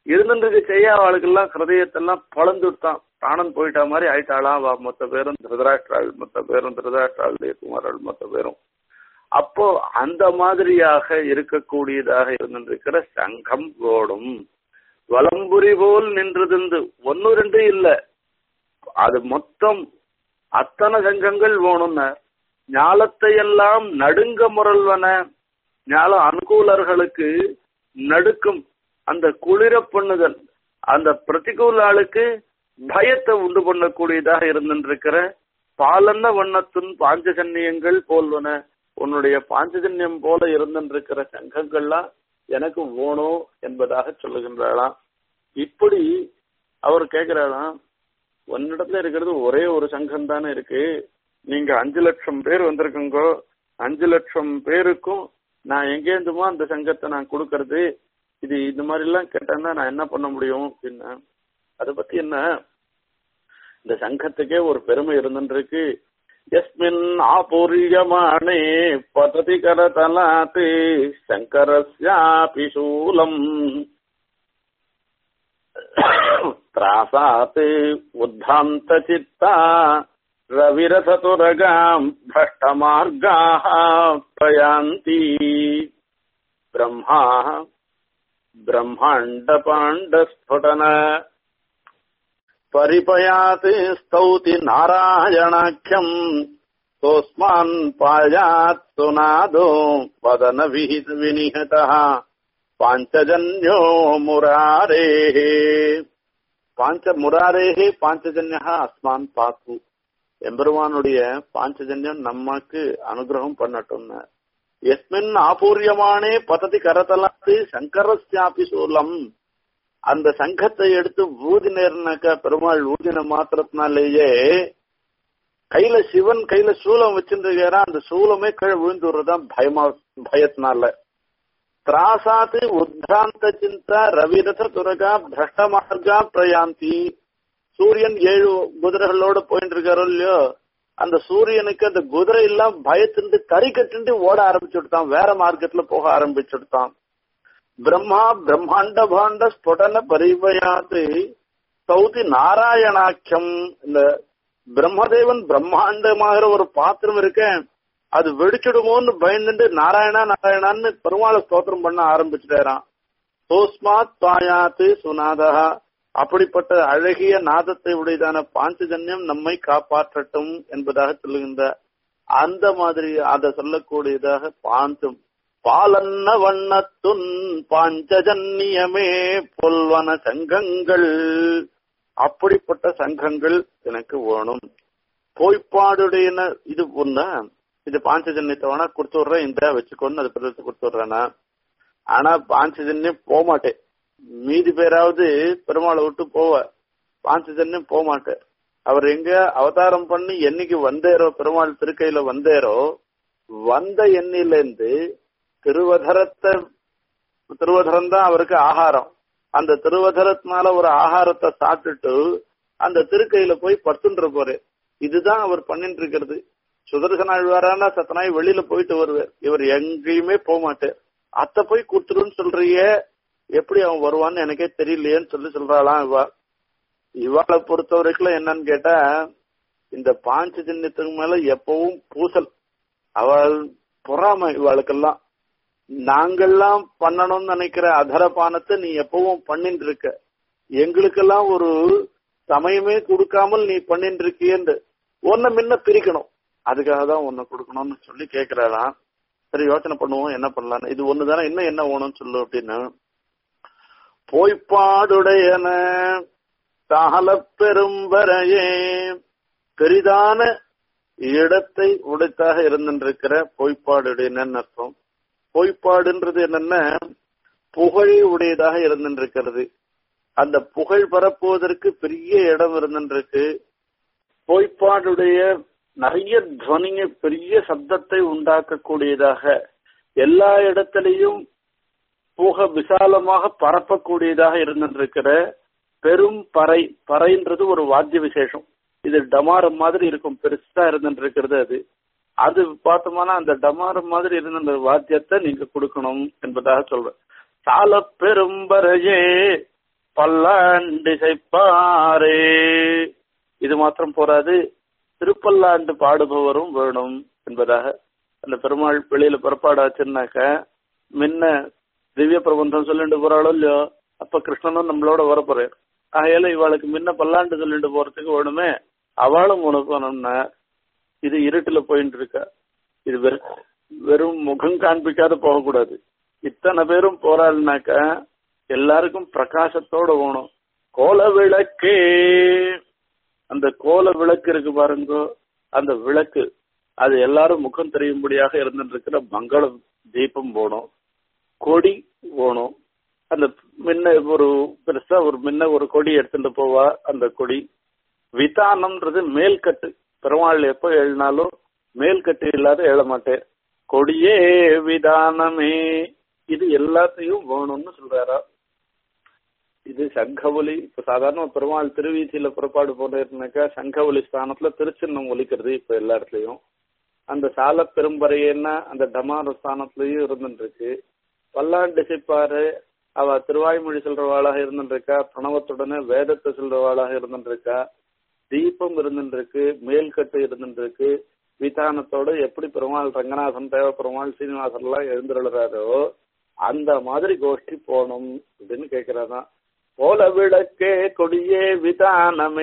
இருந்துட்டு செய்ய அவளுக்கெல்லாம் ஹிருதயத்தெல்லாம் பழந்துட்டான் பிராணன் போயிட்டா மாதிரி ஆயிட்டாளா அவ மொத்த பேரும் திருதராஷ்டிராள் மொத்த பேரும் திருதராஷ்டிராள் குமாரள் மொத்த பேரும் அப்போ அந்த மாதிரியாக இருக்கக்கூடியதாக இருந்திருக்கிற சங்கம் ஓடும் வலம்புரி போல் நின்றதிருந்து ஒன்னு ரெண்டு இல்ல அது மொத்தம் அத்தனை சங்கங்கள் வேணும்னு ஞாலத்தை எல்லாம் நடுங்க முரல்வன ஞால அனுகூலர்களுக்கு நடுக்கும் அந்த குளிர பண்ணுதல் அந்த பிரதிகூல ஆளுக்கு பயத்தை உண்டு பண்ணக்கூடியதாக இருந்திருக்கிற பாலன்ன வண்ணத்தின் பாஞ்சஜன்யங்கள் போல்வன உன்னுடைய பாஞ்சஜன்யம் போல இருந்திருக்கிற சங்கங்கள்லாம் எனக்கு வேணும் என்பதாக சொல்லுகின்றாளாம் இப்படி அவர் கேக்குறாளாம் உன்னிடத்துல இருக்கிறது ஒரே ஒரு சங்கம் தானே இருக்கு நீங்க அஞ்சு லட்சம் பேர் வந்திருக்குங்கோ அஞ்சு லட்சம் பேருக்கும் நான் எங்கேருந்துமோ அந்த சங்கத்தை நான் கொடுக்கறது இது இந்த மாதிரி எல்லாம் கேட்டேன்னா நான் என்ன பண்ண முடியும் அப்படின்னா அதை பத்தி என்ன இந்த சங்கத்துக்கே ஒரு பெருமை இருந்துருக்கு எஸ்மின் ஆபூரியமானே பததி கரதலாத்து சங்கரஸ்யாபி சூலம் त्रासात् उद्धान्तचित्ता रविरथतुरगाम् भ्रष्टमार्गाः प्रयान्ति ब्रह्मा ब्रह्माण्डपाण्डस्फुटन परिपयात् स्तौति नारायणाख्यम् सोऽस्मान् पायात् सुनादो वदनविहित विनिहतः பாஞ்சஜன்யோ முராரேஹே பாஞ்ச முராரேஹே பாஞ்சஜன்யா அஸ்மான் பாக்கு எம்பெருமானுடைய பாஞ்சஜன்யம் நமக்கு அனுகிரகம் பண்ணட்டும்னு எஸ்மின் ஆபூரியமானே பததி கரதலாத்து சங்கரஸ்யாபி சூலம் அந்த சங்கத்தை எடுத்து ஊதினேர்னாக்க பெருமாள் ஊதின மாத்திரத்தினாலேயே கையில சிவன் கையில சூலம் வச்சிருக்கிறான் அந்த சூலமே கீழே விழுந்துடுறதுதான் பயமா பயத்தினால திராசாத்து உத்தாந்த சிந்தா ரவிரத துரகா பிரஷ்ட மார்கா பிரயாந்தி சூரியன் ஏழு குதிரைகளோட போயிட்டு இருக்காரோ இல்லையோ அந்த சூரியனுக்கு அந்த குதிரை எல்லாம் பயத்திருந்து கறி கட்டுண்டு ஓட ஆரம்பிச்சுடுத்தான் வேற மார்க்கெட்ல போக ஆரம்பிச்சுடுத்தான் பிரம்மா பிரம்மாண்ட பாண்ட ஸ்புடன பரிபயாத்து சௌதி நாராயணாக்கியம் இந்த பிரம்மதேவன் பிரம்மாண்டமாகிற ஒரு பாத்திரம் இருக்கேன் அது வெடிச்சிடுமோன்னு பயந்துட்டு நாராயணா நாராயணான்னு பெருமாளை ஸ்தோத்திரம் பண்ண ஆரம்பிச்சுட்டாராம் சோஸ்மாத் பாயாத்து சுனாதா அப்படிப்பட்ட அழகிய நாதத்தை உடையதான பாஞ்சஜன்யம் நம்மை காப்பாற்றட்டும் என்பதாக சொல்லுகின்ற அந்த மாதிரி அதை சொல்லக்கூடியதாக பாஞ்சம் பாலன்ன வண்ணத்துன் பாஞ்சஜன்யமே பொல்வன சங்கங்கள் அப்படிப்பட்ட சங்கங்கள் எனக்கு வேணும் போய்ப்பாடுடைய இது ஒண்ணு இது பாஞ்சஜன்யத்தை வேணா கொடுத்து விடுறேன் இந்த வச்சுக்கோன்னு அது பிரதத்தை கொடுத்து விடுறேன்னா ஆனா பாஞ்சஜன்யம் போக மாட்டேன் மீதி பேராவது பெருமாளை விட்டு போவ பாஞ்சஜன்யம் போக மாட்டேன் அவர் எங்க அவதாரம் பண்ணி என்னைக்கு வந்தேரோ பெருமாள் திருக்கையில வந்தேரோ வந்த எண்ணில இருந்து திருவதரத்தை திருவதரம் தான் அவருக்கு ஆகாரம் அந்த திருவதரத்தினால ஒரு ஆகாரத்தை சாப்பிட்டுட்டு அந்த திருக்கையில போய் படுத்துன்ற போரு இதுதான் அவர் பண்ணிட்டு இருக்கிறது சுதர்சன ஆழ்வாரானா சத்தனாய் வெளியில போயிட்டு வருவார் இவர் எங்கேயுமே போக மாட்டார் அத்த போய் கொடுத்துருன்னு சொல்றிய எப்படி அவன் வருவான்னு எனக்கே தெரியலையேன்னு சொல்லி சொல்றாளாம் இவா இவாளை பொறுத்த வரைக்கும் என்னன்னு கேட்டா இந்த பாஞ்ச சின்னத்துக்கு மேல எப்பவும் பூசல் அவள் பொறாம இவாளுக்கெல்லாம் நாங்கெல்லாம் பண்ணணும்னு நினைக்கிற அதரபானத்தை நீ எப்பவும் பண்ணிட்டு இருக்க எங்களுக்கெல்லாம் ஒரு சமயமே கொடுக்காமல் நீ பண்ணிட்டு இருக்கியன்னு ஒன்ன முன்ன பிரிக்கணும் அதுக்காக தான் ஒன்னு கொடுக்கணும்னு சொல்லி கேக்குறாளாம் சரி யோசனை பண்ணுவோம் என்ன பண்ணலாம் இது ஒண்ணுதானே இன்னும் என்ன வேணும்னு சொல்லு அப்படின்னு போய்ப்பாடுடையன கால பெரும்பரையே பெரிதான இடத்தை உடைத்தாக இருந்திருக்கிற பொய்ப்பாடுடையனன்னு அர்த்தம் பொய்ப்பாடுன்றது என்னன்னா புகழ் உடையதாக இருந்திருக்கிறது அந்த புகழ் பரப்புவதற்கு பெரிய இடம் இருந்திருக்கு பொய்ப்பாடுடைய நிறைய துவனிங்க பெரிய சப்தத்தை உண்டாக்கக்கூடியதாக எல்லா இடத்திலையும் புக விசாலமாக பரப்பக்கூடியதாக இருந்திருக்கிற பெரும் பறை பறைன்றது ஒரு வாத்திய விசேஷம் இது டமாரம் மாதிரி இருக்கும் பெருசா இருந்துட்டு இருக்கிறது அது அது பார்த்தோம்னா அந்த டமாரம் மாதிரி இருந்த அந்த வாத்தியத்தை நீங்க கொடுக்கணும் என்பதாக சொல்றேன் சால பெரும்பரையே பல்லாண்டிசைப்பாரே இது மாத்திரம் போராது திருப்பல்லாண்டு பாடுபவரும் வேணும் என்பதாக அந்த பெருமாள் வெளியில புறப்பாடு வச்சிருந்தாக்க முன்ன திவ்ய பிரபந்தம் சொல்லிட்டு போறாளோ இல்லையோ அப்ப கிருஷ்ணனும் நம்மளோட வரப்போறாரு ஆகையால இவாளுக்கு முன்ன பல்லாண்டு சொல்லிட்டு போறதுக்கு வேணுமே அவளும் உனக்கு வேணும்னா இது இருட்டுல போயிட்டு இருக்கா இது வெறும் வெறும் முகம் காண்பிக்காத போகக்கூடாது இத்தனை பேரும் போறாள்னாக்க எல்லாருக்கும் பிரகாசத்தோட போகணும் கோல விளக்கே அந்த கோல விளக்கு இருக்கு பாருங்க அந்த விளக்கு அது எல்லாரும் முகம் தெரியும்படியாக இருந்துட்டு இருக்கிற மங்கள தீபம் போகணும் கொடி போகணும் அந்த முன்ன ஒரு பெருசா ஒரு முன்ன ஒரு கொடி எடுத்துட்டு போவா அந்த கொடி விதானம்ன்றது மேல்கட்டு பெருமாள் எப்போ எழுதினாலும் மேல்கட்டு இல்லாத எழ மாட்டேன் கொடியே விதானமே இது எல்லாத்தையும் வேணும்னு சொல்றாரா இது சங்கஒலி இப்ப சாதாரண பெருமாள் திருவீதியில புறப்பாடு போனேன்னாக்கா சங்கஒலி ஸ்தானத்துல திருச்சின்னம் ஒலிக்கிறது இப்ப எல்லா இடத்துலயும் அந்த சால பெரும்பறையன்னா அந்த டமார ஸ்தானத்திலயும் இருந்துட்டு இருக்கு பல்லாண்டு சிப்பாரு அவ திருவாய்மொழி சொல்றவாளாக இருந்துட்டு இருக்கா பிரணவத்துடனே வேதத்தை சொல்றவாளாக இருந்துட்டு இருக்கா தீபம் இருந்துட்டு இருக்கு மேல்கட்டு இருந்துட்டு இருக்கு விதானத்தோட எப்படி பெருமாள் ரங்கநாதன் தேவ பெருமாள் சீனிவாசன் எல்லாம் எழுந்துருளாரோ அந்த மாதிரி கோஷ்டி போகணும் அப்படின்னு கேக்குறாதான் போல விளக்கே கொடியே விதானமே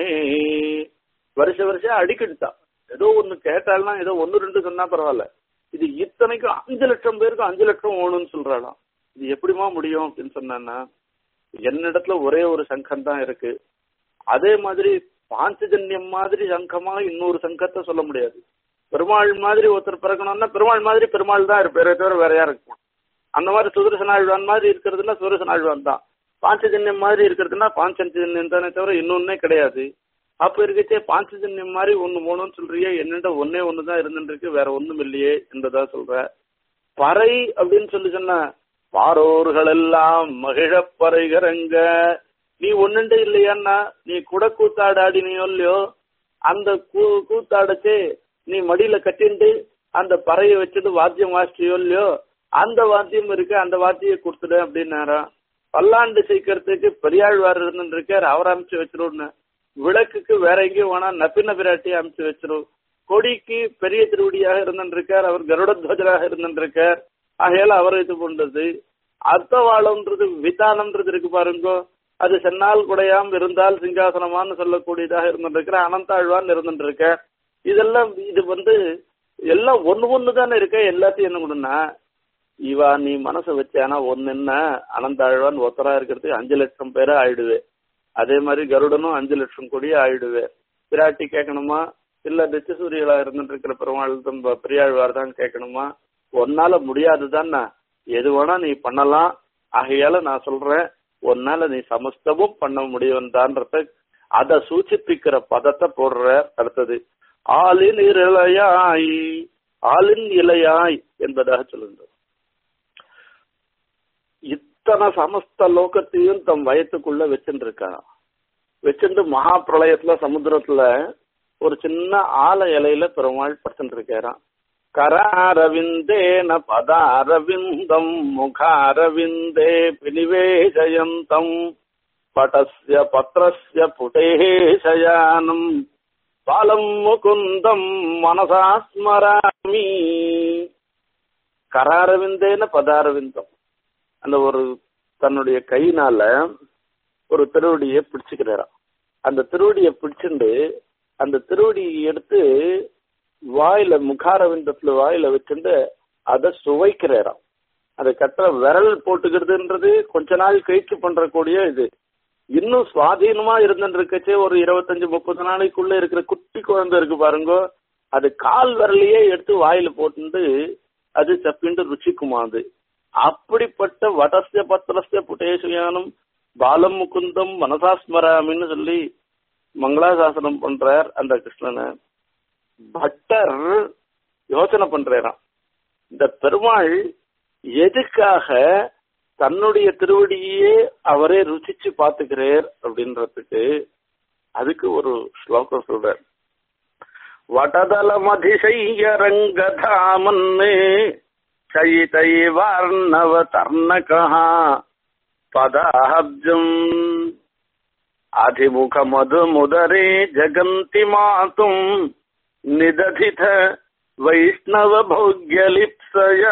வருஷ வருஷம் அடிக்கடித்தான் ஏதோ ஒண்ணு கேட்டால்னா ஏதோ ஒன்னு ரெண்டு சொன்னா பரவாயில்ல இது இத்தனைக்கும் அஞ்சு லட்சம் பேருக்கு அஞ்சு லட்சம் ஓணும்னு சொல்றாளாம் இது எப்படிமா முடியும் அப்படின்னு சொன்னா என்னிடத்துல ஒரே ஒரு சங்கம் தான் இருக்கு அதே மாதிரி பாஞ்சஜன்யம் மாதிரி சங்கமா இன்னொரு சங்கத்தை சொல்ல முடியாது பெருமாள் மாதிரி ஒருத்தர் பிறக்கணும்னா பெருமாள் மாதிரி பெருமாள் தான் இருப்பாரு தவிர வேற யாரும் இருக்கும் அந்த மாதிரி சுதர்சன ஆழ்வான் மாதிரி இருக்கிறதுனா சுதர்சன ஆழ்வான் தான் பாஞ்சஜன்யம் மாதிரி இருக்கிறதுனா பாஞ்சஜன்யம் தானே தவிர இன்னொன்னே கிடையாது அப்ப இருக்கச்சே பாஞ்சஜன்யம் மாதிரி ஒண்ணு போகணும்னு சொல்றியே என்னட்ட ஒன்னே ஒண்ணுதான் இருந்துட்டு இருக்கு வேற ஒண்ணும் இல்லையே என்றதா சொல்ற பறை அப்படின்னு சொல்லி சொன்ன பாரோர்கள் எல்லாம் மகிழப் பறைகிறங்க நீ ஒண்ணுண்டு இல்லையான்னா நீ குட கூத்தாடு ஆடினியோ இல்லையோ அந்த கூ கூத்தாடச்சே நீ மடியில கட்டிண்டு அந்த பறைய வச்சுட்டு வாத்தியம் வாசிச்சியோ இல்லையோ அந்த வாத்தியம் இருக்கு அந்த வாத்தியை கொடுத்துடு அப்படின்னாரா பல்லாண்டு சீக்கிரத்துக்கு பெரியாழ்வார் இருந்துட்டு இருக்கார் அவர் அமைச்சு வச்சிருன்னு விளக்குக்கு வேற எங்கேயும் வேணா நப்பின பிராட்டி அமைச்சு வச்சிரும் கொடிக்கு பெரிய திருவடியாக இருந்துட்டு இருக்கார் அவர் கருடத்வஜராக இருந்துட்டு இருக்கார் ஆகையால அவர் இது பண்றது அர்த்தவாளம்ன்றது விதானம்ன்றது இருக்கு பாருங்க அது சென்னால் குடையாம் இருந்தால் சிங்காசனமான்னு சொல்லக்கூடியதாக இருந்துட்டு இருக்கிற அனந்தாழ்வான் இருந்துட்டு இருக்க இதெல்லாம் இது வந்து எல்லாம் ஒண்ணு ஒண்ணு தானே இருக்க எல்லாத்தையும் என்ன பண்ணுனா இவா நீ மனசை வச்சானா ஒன்னு என்ன அனந்தாழ்வான் ஒத்தரா இருக்கிறதுக்கு அஞ்சு லட்சம் பேரா ஆயிடுவே அதே மாதிரி கருடனும் அஞ்சு லட்சம் கோடியே ஆயிடுவே பிராட்டி கேட்கணுமா இல்ல நிச்சசூரியலா இருந்துட்டு இருக்கிற பெருமாள் தான் பெரியாழ்வார் தான் கேட்கணுமா உன்னால முடியாதுதான்னா எது வேணா நீ பண்ணலாம் ஆகையால நான் சொல்றேன் உன்னால நீ சமஸ்தமும் பண்ண முடியும் தான்றத அதை சூச்சிப்பிக்கிற பதத்தை போடுற அடுத்தது ஆளின் இலையாய் ஆளின் இலையாய் என்பதாக சொல்லுங்க இத்தனை சமஸ்த லோகத்தையும் தம் வயத்துக்குள்ள வச்சுட்டு இருக்கா வச்சுட்டு மகா பிரளயத்துல சமுத்திரத்துல ஒரு சின்ன ஆல இலையில பெருமாள் படுத்துட்டு இருக்காராம் கராரவிந்தேன பதாரவிந்தம் முகாரவிந்தே பினிவேஜயந்தம் பட்டஸ்ய பத்ரஸ்ய புடே சயானம் பாலம் முகுந்தம் மனசா ஸ்மராமி கராரவிந்தேன பதாரவிந்தம் அந்த ஒரு தன்னுடைய கையினால ஒரு திருவடியை பிடிச்சுக்கிறாராம் அந்த திருவடியை பிடிச்சுண்டு அந்த திருவடியை எடுத்து வாயில முகாரவிந்தத்துல வாயில வச்சுட்டு அதை சுவைக்கிறாராம் அதை கட்டுற விரல் போட்டுக்கிறதுன்றது கொஞ்ச நாள் கழிச்சு பண்றக்கூடிய இது இன்னும் சுவாதீனமா இருந்துட்டு இருக்கச்சே ஒரு இருபத்தஞ்சு முப்பது நாளைக்குள்ள இருக்கிற குட்டி குழந்தை இருக்கு பாருங்க அது கால் விரலையே எடுத்து வாயில போட்டு அது சப்பிண்டு ருச்சிக்குமா அது அப்படிப்பட்ட வடஸ்ய பத்திரஸ்ய புட்டேசுயானம் பாலம் முகுந்தம் மனசாஸ்மராமின்னு சொல்லி மங்களாசாசனம் பண்றார் அந்த கிருஷ்ணனை பட்டர் யோசனை பண்றாராம் இந்த பெருமாள் எதுக்காக தன்னுடைய திருவடியே அவரே ருசிச்சு பாத்துக்கிறார் அப்படின்றதுக்கு அதுக்கு ஒரு ஸ்லோகம் சொல்றார் வடதளமதிசைய ரங்கதாமன்னு சயிதை வார்ணவ தர்ணகா பதாப்ஜம் அதிமுக மது முதரே ஜெகந்தி மாத்தும் நிததித வைஷ்ணவ பௌக்யலிப்சயா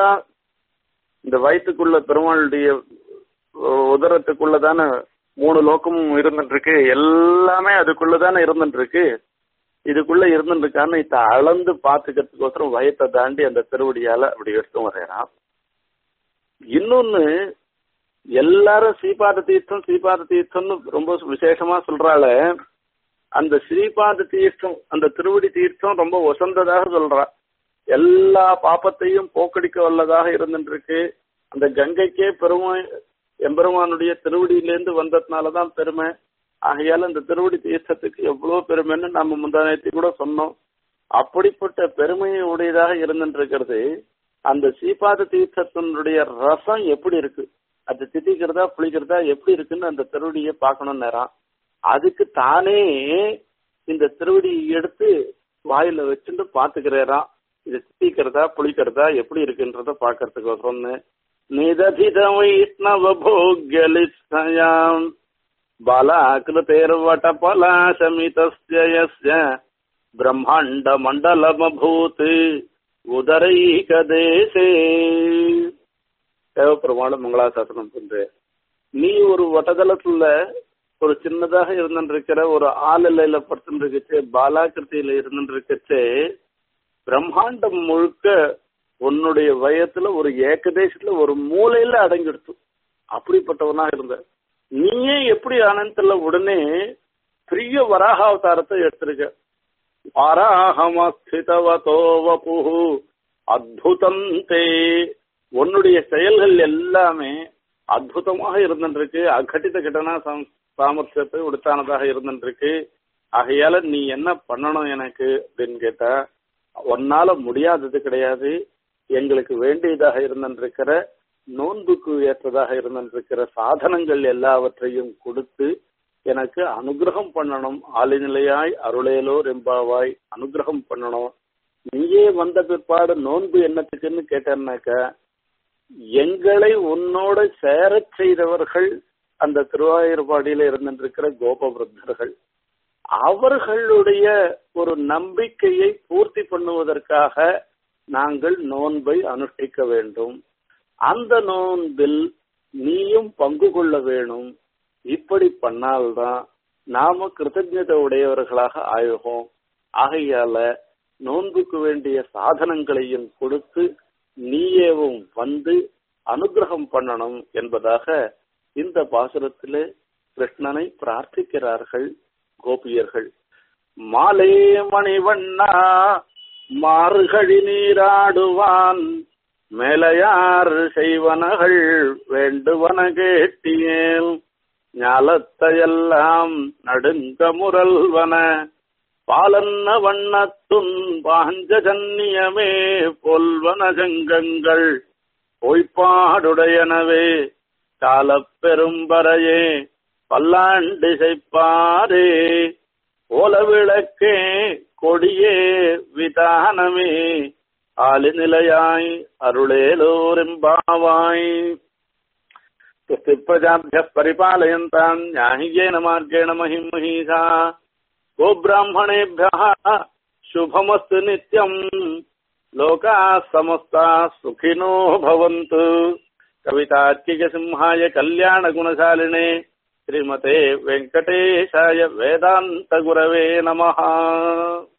இந்த வயிற்றுக்குள்ள பெருமாளுடைய உதரத்துக்குள்ளதான மூணு லோக்கமும் இருந்துட்டு இருக்கு எல்லாமே அதுக்குள்ளதானே இருந்துட்டு இருக்கு இதுக்குள்ள இருந்துட்டு இருக்கான்னு இத அளந்து பாத்துக்கிறதுக்கோசரம் வயத்தை தாண்டி அந்த திருவடியால அப்படி எடுத்து வரையறான் இன்னொன்னு எல்லாரும் ஸ்ரீபாத தீர்த்தம் ஸ்ரீபாத தீர்த்தம்னு ரொம்ப விசேஷமா சொல்றாள அந்த ஸ்ரீபாத தீர்த்தம் அந்த திருவடி தீர்த்தம் ரொம்ப உசந்ததாக சொல்றா எல்லா பாப்பத்தையும் போக்கடிக்க வல்லதாக இருந்துட்டு இருக்கு அந்த கங்கைக்கே பெருமை எம்பெருமானுடைய திருவடியிலேருந்து வந்ததுனாலதான் பெருமை ஆகையால அந்த திருவடி தீர்த்தத்துக்கு எவ்வளவு பெருமைன்னு நம்ம முந்தானத்தை கூட சொன்னோம் அப்படிப்பட்ட பெருமையை உடையதாக இருந்துட்டு இருக்கிறது அந்த ஸ்ரீபாத தீர்த்தத்தினுடைய ரசம் எப்படி இருக்கு அது திதிக்கிறதா புளிக்கிறதா எப்படி இருக்குன்னு அந்த திருவடியை பார்க்கணும் நேரம் அதுக்கு தானே இந்த திருவடியை எடுத்து வாயில வச்சுட்டு பாத்துக்கிறாராம் இது திதிக்கிறதா புளிக்கிறதா எப்படி இருக்குன்றத பாக்குறதுக்கு சொன்னு நிததித வைஷ்ணவ போக்யலிஸ்தயாம் बालाकृतेर्वट पलाशमितस्य ब्रह्माण्ड मण्डलमभूत् உதரைகதேசே தேவப்பெருமாள் மங்களாசாசனம் பண்ற நீ ஒரு வட்டதளத்துல ஒரு சின்னதாக இருந்துருக்கிற ஒரு ஆளிலையில படுத்துருக்கச்சு பாலாக்கிருத்தியில இருந்துருக்கச்சு பிரம்மாண்டம் முழுக்க உன்னுடைய வயத்துல ஒரு ஏகதேசத்துல ஒரு மூலையில அடங்கிடுத்து அப்படிப்பட்டவனா இருந்த நீயே எப்படி ஆனந்தத்துல உடனே பெரிய வராக அவதாரத்தை எடுத்திருக்க வராகமஸ்திதவதோ வபுஹு அத்புதம் தே உன்னுடைய செயல்கள் எல்லாமே அற்புதமாக இருந்துருக்கு அகட்டித கிட்டனா சாமர்த்தியத்தை உடுத்தானதாக இருந்துருக்கு ஆகையால நீ என்ன பண்ணணும் எனக்கு அப்படின்னு கேட்டா உன்னால முடியாதது கிடையாது எங்களுக்கு வேண்டியதாக இருந்திருக்கிற நோன்புக்கு ஏற்றதாக இருந்திருக்கிற சாதனங்கள் எல்லாவற்றையும் கொடுத்து எனக்கு அனுகிரகம் பண்ணணும் ஆளிநிலையாய் அருளேலோ ரெம்பாவாய் அனுகிரகம் பண்ணணும் நீயே வந்த பிற்பாடு நோன்பு என்னத்துக்குன்னு கேட்டேன்னாக்க எங்களை உன்னோட சேரச் செய்தவர்கள் அந்த திருவாயூர்பாடியில இருந்திருக்கிற கோபவருத்தர்கள் அவர்களுடைய ஒரு நம்பிக்கையை பூர்த்தி பண்ணுவதற்காக நாங்கள் நோன்பை அனுஷ்டிக்க வேண்டும் அந்த நோன்பில் நீயும் பங்கு கொள்ள வேணும் இப்படி பண்ணால்தான் நாம கிருத்தஜதை உடையவர்களாக ஆயுவோம் ஆகையால நோன்புக்கு வேண்டிய சாதனங்களையும் கொடுத்து நீயேவும் வந்து அனுகிரகம் பண்ணணும் என்பதாக இந்த பாசுரத்திலே கிருஷ்ணனை பிரார்த்திக்கிறார்கள் கோபியர்கள் மாலே மணிவண்ணா மார்கழி நீராடுவான் மேலையார் செய்வனகள் வேண்டுவன கேட்டியேல் ஞாலத்தையெல்லாம் நடுங்க முரல்வன பாலன்ன வண்ணத்துன் பாஞ்சஜன்னியமே பொல்வன ஜங்கங்கள் பொய்ப்பாடுடையனவே காலப் பெரும்பறையே பல்லாண்டிசைப்பாரே ஓல விளக்கே கொடியே விதானமே ஆலிநிலையாய் அருளேலோரெம்பாவாய் स्वस्ति प्रजाभ्यः परिपालयन्ताम् न्याय्येन मार्गेण महिम् महीषा गोब्राह्मणेभ्यः शुभमस्तु नित्यम् लोकाः समस्ताः सुखिनो भवन्तु कवितार्किकसिंहाय कल्याणगुणशालिने श्रीमते वेङ्कटेशाय वेदान्तगुरवे नमः